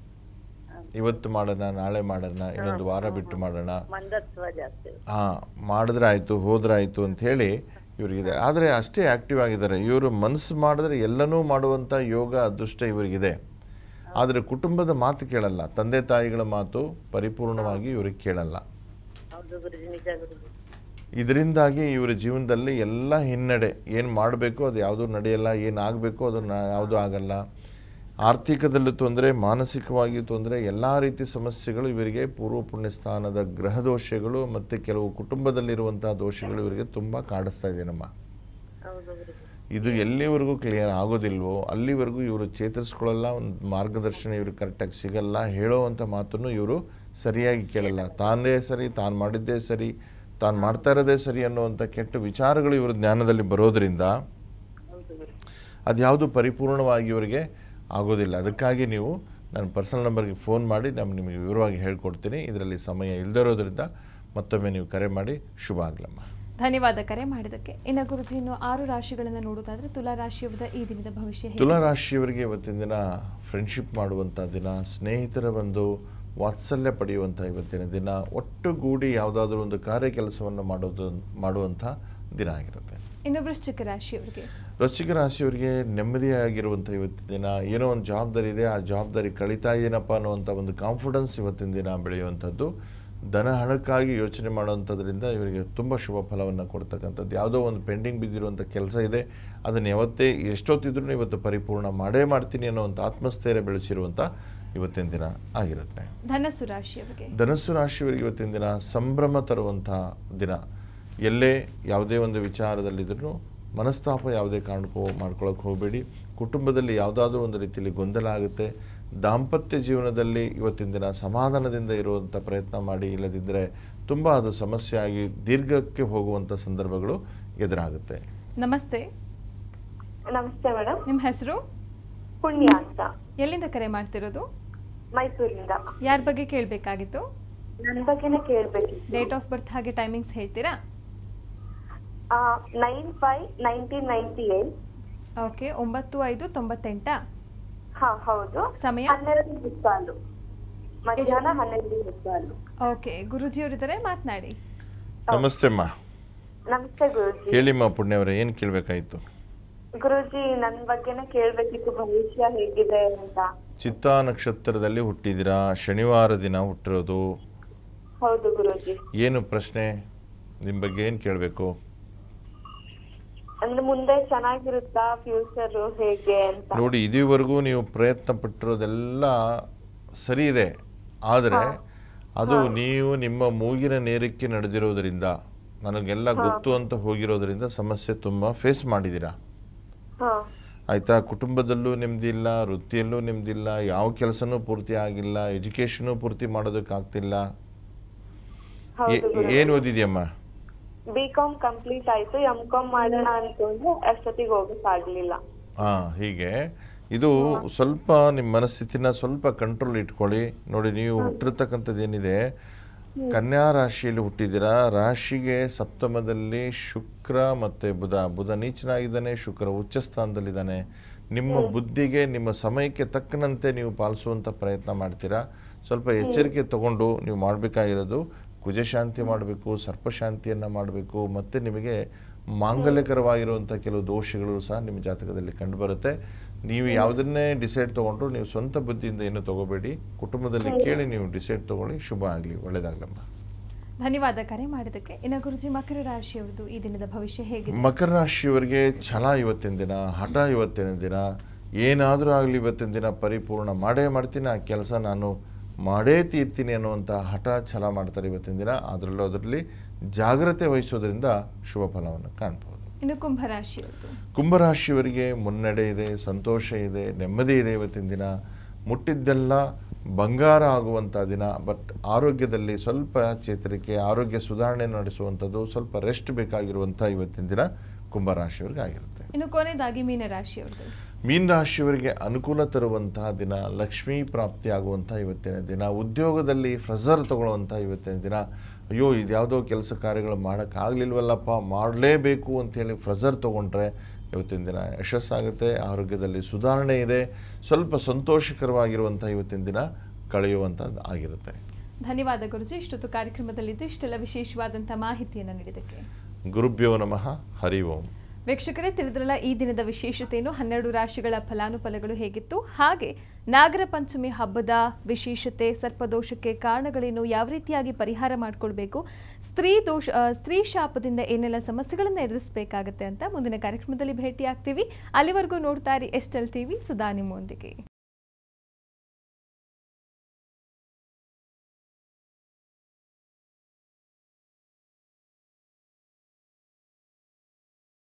ಇವತ್ತು ಮಾಡೋಣ ನಾಳೆ ಮಾಡೋಣ ಇನ್ನೊಂದು ವಾರ ಬಿಟ್ಟು ಮಾಡೋಣ ಮಂದತ್ವ ಜಾಸ್ತಿ ಹಾಂ ಮಾಡಿದ್ರೆ ಆಯಿತು ಹೋದ್ರೆ ಆಯಿತು ಅಂಥೇಳಿ ಇವರಿಗಿದೆ ಆದರೆ ಅಷ್ಟೇ ಆ್ಯಕ್ಟಿವ್ ಆಗಿದ್ದಾರೆ ಇವರು ಮನಸ್ಸು ಮಾಡಿದ್ರೆ ಎಲ್ಲನೂ ಮಾಡುವಂಥ ಯೋಗ ಅದೃಷ್ಟ ಇವರಿಗಿದೆ ಆದರೆ ಕುಟುಂಬದ ಮಾತು ಕೇಳಲ್ಲ ತಂದೆ ತಾಯಿಗಳ ಮಾತು ಪರಿಪೂರ್ಣವಾಗಿ ಇವ್ರಿಗೆ ಕೇಳಲ್ಲ ಹೌದು ಗುರುಜಿ ನಿಜ ಗುರುಜಿ ಇದರಿಂದಾಗಿ ಇವರ ಜೀವನದಲ್ಲಿ ಎಲ್ಲ ಹಿನ್ನಡೆ ಏನು ಮಾಡಬೇಕು ಅದು ಯಾವುದೂ ನಡೆಯಲ್ಲ ಏನು ಆಗಬೇಕು ಅದು ಯಾವುದೂ ಆಗಲ್ಲ ಆರ್ಥಿಕದಲ್ಲೂ ತೊಂದರೆ ಮಾನಸಿಕವಾಗಿಯೂ ತೊಂದರೆ ಎಲ್ಲ ರೀತಿ ಸಮಸ್ಯೆಗಳು ಇವರಿಗೆ ಪೂರ್ವ ಪುಣ್ಯ ಸ್ಥಾನದ ಗ್ರಹ ದೋಷಗಳು ಮತ್ತು ಕೆಲವು ಕುಟುಂಬದಲ್ಲಿರುವಂಥ ದೋಷಗಳು ಇವರಿಗೆ ತುಂಬ ಕಾಡಿಸ್ತಾ ಇದೆ ನಮ್ಮ ಹೌದು ಗುರುಜಿ ಇದು ಎಲ್ಲಿವರೆಗೂ ಕ್ಲಿಯರ್ ಆಗೋದಿಲ್ವೋ ಅಲ್ಲಿವರೆಗೂ ಇವರು ಚೇತರಿಸ್ಕೊಳ್ಳಲ್ಲ ಒಂದು ಮಾರ್ಗದರ್ಶನ ಇವ್ರಿಗೆ ಕರೆಕ್ಟಾಗಿ ಸಿಗಲ್ಲ ಹೇಳೋವಂಥ ಮಾತನ್ನು ಇವರು ಸರಿಯಾಗಿ ಕೇಳಲ್ಲ ತಾನೇ ಸರಿ ತಾನು ಮಾಡಿದ್ದೇ ಸರಿ ತಾನು ಮಾಡ್ತಾ ಇರೋದೇ ಸರಿ ಅನ್ನುವಂಥ ಕೆಟ್ಟ ವಿಚಾರಗಳು ಇವ್ರ ಜ್ಞಾನದಲ್ಲಿ ಬರೋದರಿಂದ ಹೌದು ಗುರುಜಿ ಅದ್ಯಾವುದು ಪರಿಪೂರ್ಣವಾಗಿ ಇವರಿಗೆ ಆಗೋದಿಲ್ಲ ಅದಕ್ಕಾಗಿ ನೀವು ನನ್ನ ಪರ್ಸನಲ್ ನಂಬರ್ಗೆ ಫೋನ್ ಮಾಡಿ ನಾನು ನಿಮಗೆ ವಿವರವಾಗಿ ಹೇಳ್ಕೊಡ್ತೀನಿ ಇದರಲ್ಲಿ ಸಮಯ ಇಲ್ಲದಿರೋದ್ರಿಂದ ಮತ್ತೊಮ್ಮೆ ನೀವು ಕರೆ ಮಾಡಿ ಶುಭ ಆಗಲಮ್ಮ ಧನ್ಯವಾದ ಕರೆ ಮಾಡಿದ್ದಕ್ಕೆ ಇನ್ನು ಗುರುಜಿ ಇನ್ನು ಆರು ರಾಶಿಗಳನ್ನು ನೋಡೋದಾದ್ರೆ ತುಲಾ ರಾಶಿಯವರ ಈ ದಿನದ ಭವಿಷ್ಯ ಹೇಗೆ? ತುಲಾ ರಾಶಿಯವರಿಗೆ ಇವತ್ತಿನ ದಿನ ಫ್ರೆಂಡ್ಶಿಪ್ ಮಾಡುವಂಥ ದಿನ ಸ್ನೇಹಿತರ ಒಂದು ವಾತ್ಸಲ್ಯ ಪಡೆಯುವಂಥ ಇವತ್ತಿನ ದಿನ ಒಟ್ಟುಗೂಡಿ ಯಾವುದಾದ್ರೂ ಒಂದು ಕಾರ್ಯ ಕೆಲಸವನ್ನು ಮಾಡೋದು ಮಾಡುವಂಥ ದಿನ ಆಗಿರುತ್ತೆ ಇನ್ನು ವೃಶ್ಚಿಕ ರಾಶಿಯವರಿಗೆ ವೃಶ್ಚಿಕ ರಾಶಿಯವರಿಗೆ ನೆಮ್ಮದಿಯಾಗಿರುವಂಥ ಇವತ್ತಿನ ದಿನ ಏನೋ ಒಂದು ಜವಾಬ್ದಾರಿ ಇದೆ ಆ ಜವಾಬ್ದಾರಿ ಕಳೀತಾ ಇದೆಯೇನಪ್ಪ ಅನ್ನುವಂಥ ಒಂದು ಕಾನ್ಫಿಡೆನ್ಸ್ ಇವತ್ತಿನ ದಿನ ಬೆಳೆಯುವಂಥದ್ದು ಧನ ಹಣಕ್ಕಾಗಿ ಯೋಚನೆ ಮಾಡುವಂಥದ್ರಿಂದ ಇವರಿಗೆ ತುಂಬ ಶುಭ ಫಲವನ್ನು ಕೊಡ್ತಕ್ಕಂಥದ್ದು ಯಾವುದೋ ಒಂದು ಪೆಂಡಿಂಗ್ ಬಿದ್ದಿರುವಂಥ ಕೆಲಸ ಇದೆ ಅದನ್ನು ಯಾವತ್ತೇ ಎಷ್ಟೊತ್ತಿದ್ರೂ ಇವತ್ತು ಪರಿಪೂರ್ಣ ಮಾಡೇ ಮಾಡ್ತೀನಿ ಅನ್ನೋವಂಥ ಆತ್ಮಸ್ಥೈರ್ಯ ಬೆಳೆಸಿರುವಂಥ ಇವತ್ತಿನ ದಿನ ಆಗಿರುತ್ತೆ ಧನಸ್ಸು ರಾಶಿಯವರಿಗೆ ಧನಸ್ಸು ರಾಶಿಯವರಿಗೆ ಇವತ್ತಿನ ದಿನ ಸಂಭ್ರಮ ತರುವಂಥ ದಿನ ಎಲ್ಲೇ ಯಾವುದೇ ಒಂದು ವಿಚಾರದಲ್ಲಿದ್ರೂ ಮನಸ್ತಾಪ ಯಾವುದೇ ಕಾರಣಕ್ಕೂ ಮಾಡ್ಕೊಳ್ಳೋಕೆ ಹೋಗಬೇಡಿ ಕುಟುಂಬದಲ್ಲಿ ಯಾವುದಾದ್ರೂ ಒಂದು ರೀತಿಯಲ್ಲಿ ಗೊಂದಲ ಆಗುತ್ತೆ ದಾಂಪತ್ಯ ಜೀವನದಲ್ಲಿ ಇವತ್ತಿನ ದಿನ ಸಮಾಧಾನದಿಂದ ಇರುವಂಥ ಪ್ರಯತ್ನ ಮಾಡಿ ಇಲ್ಲದಿದ್ದರೆ ತುಂಬ ಅದು ಸಮಸ್ಯೆ ಆಗಿ ದೀರ್ಘಕ್ಕೆ ಹೋಗುವಂಥ ಸಂದರ್ಭಗಳು ಎದುರಾಗುತ್ತೆ ನಮಸ್ತೆ ನಮಸ್ತೆ ಮೇಡಮ್ ನಿಮ್ಮ ಹೆಸರು ಪುಣ್ಯ ಅಂತ ಎಲ್ಲಿಂದ ಕರೆ ಮಾಡ್ತಿರೋದು ಮೈಸೂರಿಂದ ಯಾರ ಬಗ್ಗೆ ಕೇಳಬೇಕಾಗಿತ್ತು ನನ್ ಬಗ್ಗೆನೇ ಕೇಳ್ಬೇಕಿತ್ತು ಡೇಟ್ ಆಫ್ ಬರ್ತ್ ಹಾಗೆ ಟೈಮಿಂಗ್ಸ್ ಹೇಳ್ತೀರಾ nine five nineteen ninety eight okay ಒಂಬತ್ತು ಐದು ತೊಂಬತ್ತೆಂಟಾ ಹಾ ಹೌದು ಸಮಯ ಹನ್ನೆರಡು ಮುಕ್ಕಾಲು ಮಧ್ಯಾಹ್ನ ಹನ್ನೆರಡು ಮುಕ್ಕಾಲು ಓಕೆ ಗುರುಜಿಯವರಿದ್ದಾರೆ ಮಾತನಾಡಿ ನಮಸ್ತೆ ಅಮ್ಮ ನಮಸ್ತೆ ಗುರುಜಿ ಹೇಳಿಮ್ಮ ಪುಣ್ಯವರೇ ಏನು ಕೇಳಬೇಕಾಯಿತು ಗುರುಜಿ ನನ್ ಬಗ್ಗೆನೇ ಕೇಳ್ಬೇಕಿತ್ತು ಭವಿಷ್ಯ ಹೇಗಿದೆ ಅಂತ ಚಿತ್ತಾ ನಕ್ಷತ್ರದಲ್ಲಿ ಹುಟ್ಟಿದ್ದೀರಾ ಶನಿವಾರ ದಿನ ಹುಟ್ಟಿರೋದು ಹೌದು ಗುರುಜಿ ಏನು ಪ್ರಶ್ನೆ ನಿಮ್ಮ ಬಗ್ಗೆ ಏನು ಕೇಳಬೇಕು ಅಂದ್ರೆ ಮುಂದೆ ಚೆನ್ನಾಗಿರುತ್ತಾ ಫ್ಯೂಚರ್ ಹೇಗೆ ಅಂತ ನೋಡಿ ಇದುವರೆಗೂ ನೀವು ಪ್ರಯತ್ನ ಪಟ್ಟಿರೋದೆಲ್ಲ ಸರಿ ಇದೆ ಆದರೆ ಅದು ನೀವು ನಿಮ್ಮ ಮೂಗಿನ ನೇರಕ್ಕೆ ನಡೆದಿರೋದ್ರಿಂದ ನನಗೆಲ್ಲ ಗೊತ್ತು ಅಂತ ಹೋಗಿರೋದ್ರಿಂದ ಸಮಸ್ಯೆ ತುಂಬ ಫೇಸ್ ಮಾಡಿದ್ದೀರಾ ಹಾ ಆಯಿತಾ ಕುಟುಂಬದಲ್ಲೂ ನೆಮ್ಮದಿಲ್ಲ ವೃತ್ತಿಯಲ್ಲೂ ನೆಮ್ಮದಿಲ್ಲ ಯಾವ ಕೆಲಸನೂ ಪೂರ್ತಿ ಆಗಿಲ್ಲ ಎಜುಕೇಷನು ಪೂರ್ತಿ ಮಾಡೋದಕ್ಕಾಗ್ತಿಲ್ಲ ಹೌದು ಏನು ಓದಿದ್ಯಮ್ಮ ಬಿ ಕಾಮ್ ಕಂಪ್ಲೀಟ್ ಆಯ್ತು ಎಂ ಕಾಮ್ ಮಾಡೋಣ ಅನ್ಕೊಂಡ್ರೆ ಅಷ್ಟೊತ್ತಿಗೆ ಹೋಗಕ್ ಆಗ್ಲಿಲ್ಲ ಹಾಂ ಹೀಗೆ ಇದು ಸ್ವಲ್ಪ ನಿಮ್ಮ ಮನಸ್ಥಿತಿನ ಸ್ವಲ್ಪ ಕಂಟ್ರೋಲ್ ಇಟ್ಕೊಳ್ಳಿ ನೋಡಿ ನೀವು ಹುಟ್ಟಿರ್ತಕ್ಕಂಥದ್ದು ಏನಿದೆ ಕನ್ಯಾ ರಾಶಿಯಲ್ಲಿ ಹುಟ್ಟಿದ್ದೀರಾ ರಾಶಿಗೆ ಸಪ್ತಮದಲ್ಲಿ ಶುಕ್ರ ಮತ್ತು ಬುಧ ಬುಧ ನೀಚನಾಗಿದ್ದಾನೆ ಶುಕ್ರ ಉಚ್ಚ ಸ್ಥಾನದಲ್ಲಿದ್ದಾನೆ ನಿಮ್ಮ ಬುದ್ಧಿಗೆ ನಿಮ್ಮ ಸಮಯಕ್ಕೆ ತಕ್ಕನಂತೆ ನೀವು ಪಾಲಿಸುವಂಥ ಪ್ರಯತ್ನ ಮಾಡ್ತೀರಾ ಸ್ವಲ್ಪ ಎಚ್ಚರಿಕೆ ತಗೊಂಡು ನೀವು ಮಾಡಬೇಕಾಗಿರೋದು ಕುಜಶಾಂತಿ ಮಾಡಬೇಕು ಸರ್ಪಶಾಂತಿಯನ್ನು ಮಾಡಬೇಕು ಮತ್ತು ನಿಮಗೆ ಮಾಂಗಲ್ಯಕರವಾಗಿರುವಂಥ ಕೆಲವು ದೋಷಗಳು ಸಹ ನಿಮ್ಮ ಜಾತಕದಲ್ಲಿ ಕಂಡುಬರುತ್ತೆ ನೀವು ಯಾವುದನ್ನೇ ಡಿಸೈಡ್ ತೊಗೊಂಡ್ರು ನೀವು ಸ್ವಂತ ಬುದ್ಧಿಯಿಂದ ಏನು ತಗೋಬೇಡಿ ಕುಟುಂಬದಲ್ಲಿ ಕೇಳಿ ನೀವು ಡಿಸೈಡ್ ತಗೊಳ್ಳಿ ಶುಭ ಆಗಲಿ ಒಳ್ಳೆಯದಾಗಲಮ್ಮ ಧನ್ಯವಾದ ಕರೆ ಮಾಡಿದ್ದಕ್ಕೆ ಇನ್ನು ಗುರುಜಿ ಮಕರ ರಾಶಿಯವರದು ಈ ದಿನದ ಭವಿಷ್ಯ ಹೇಗಿದೆ ಮಕರ ರಾಶಿಯವರಿಗೆ ಛಲ ಇವತ್ತಿನ ದಿನ ಹಠ ಇವತ್ತಿನ ದಿನ ಏನಾದರೂ ಆಗಲಿ ಇವತ್ತಿನ ದಿನ ಪರಿಪೂರ್ಣ ಮಾಡೇ ಮಾಡ್ತೀನಿ ಆ ಕೆಲಸ ನಾನು ಮಾಡೇ ತೀರ್ತೀನಿ ಅನ್ನುವಂಥ ಹಠ ಛಲ ಮಾಡ್ತಾರೆ ಇವತ್ತಿನ ದಿನ ಅದರಲ್ಲೂ ಅದರಲ್ಲಿ ಜಾಗ್ರತೆ ವಹಿಸೋದ್ರಿಂದ ಶುಭ ಫಲವನ್ನು ಕಾಣ್ಬೋದು ಇನ್ನು ಕುಂಭರಾಶಿಯವರದು ಕುಂಭರಾಶಿಯವರಿಗೆ ಮುನ್ನಡೆ ಇದೆ ಸಂತೋಷ ಇದೆ ನೆಮ್ಮದಿ ಇದೆ ಇವತ್ತಿನ ದಿನ ಮುಟ್ಟಿದ್ದೆಲ್ಲ ಬಂಗಾರ ಆಗುವಂಥ ದಿನ ಬಟ್ ಆರೋಗ್ಯದಲ್ಲಿ ಸ್ವಲ್ಪ ಚೇತರಿಕೆ ಆರೋಗ್ಯ ಸುಧಾರಣೆ ನಡೆಸುವಂಥದ್ದು ಸ್ವಲ್ಪ ರೆಸ್ಟ್ ಬೇಕಾಗಿರುವಂಥ ಇವತ್ತಿನ ದಿನ ಕುಂಭರಾಶಿಯವರಿಗೆ ಆಗಿರುತ್ತೆ ಇನ್ನು ಕೊನೆಯದಾಗಿ ಮೀನರಾಶಿಯವರದು ಮೀನ ರಾಶಿಯವರಿಗೆ ಅನುಕೂಲ ತರುವಂತಹ ದಿನ ಲಕ್ಷ್ಮೀ ಪ್ರಾಪ್ತಿ ಆಗುವಂಥ ಇವತ್ತಿನ ದಿನ ಉದ್ಯೋಗದಲ್ಲಿ ಫ್ರೆಸರ್ ತಗೊಳ್ಳುವಂಥ ಇವತ್ತಿನ ದಿನ ಅಯ್ಯೋ ಇದ್ಯಾವುದೋ ಕೆಲಸ ಕಾರ್ಯಗಳು ಮಾಡೋಕ್ಕಾಗಲಿಲ್ವಲ್ಲಪ್ಪ ಮಾಡಲೇಬೇಕು ಅಂತೇಳಿ ಫ್ರೆಸರ್ ತೊಗೊಂಡ್ರೆ ಇವತ್ತಿನ ದಿನ ಯಶಸ್ಸಾಗುತ್ತೆ ಆರೋಗ್ಯದಲ್ಲಿ ಸುಧಾರಣೆ ಇದೆ ಸ್ವಲ್ಪ ಸಂತೋಷಕರವಾಗಿರುವಂಥ ಇವತ್ತಿನ ದಿನ ಕಳೆಯುವಂಥದ್ದು ಆಗಿರುತ್ತೆ ಧನ್ಯವಾದ ಗುರುಜಿ ಇಷ್ಟೊತ್ತು ಕಾರ್ಯಕ್ರಮದಲ್ಲಿದ್ದು ಇಷ್ಟೆಲ್ಲ ವಿಶೇಷವಾದಂಥ ಮಾಹಿತಿಯನ್ನು ನೀಡಿದ್ದಕ್ಕೆ ಗುರುಭ್ಯೋ ನಮಃ ಹರಿ ಓಂ ವೀಕ್ಷಕರೇ ತಿಳಿದ್ರಲ್ಲ ಈ ದಿನದ ವಿಶೇಷತೆಯನ್ನು ಹನ್ನೆರಡು ರಾಶಿಗಳ ಫಲಾನುಫಲಗಳು ಹೇಗಿತ್ತು ಹಾಗೆ ನಾಗರ ಪಂಚಮಿ ಹಬ್ಬದ ವಿಶೇಷತೆ ಸರ್ಪದೋಷಕ್ಕೆ ಕಾರಣಗಳೇನು ಯಾವ ರೀತಿಯಾಗಿ ಪರಿಹಾರ ಮಾಡಿಕೊಳ್ಬೇಕು ಸ್ತ್ರೀ ದೋಷ ಆ, ಸ್ತ್ರೀ ಶಾಪದಿಂದ ಏನೆಲ್ಲ ಸಮಸ್ಯೆಗಳನ್ನು ಎದುರಿಸಬೇಕಾಗತ್ತೆ ಅಂತ ಮುಂದಿನ ಕಾರ್ಯಕ್ರಮದಲ್ಲಿ ಭೇಟಿ ಆಗ್ತೀವಿ ಅಲ್ಲಿವರೆಗೂ ನೋಡ್ತಾ ಇರಿ ಎಸ್ಟೆಲ್ ಟಿವಿ ಸುಧಾ ನಿಮ್ಮೊಂದಿಗೆ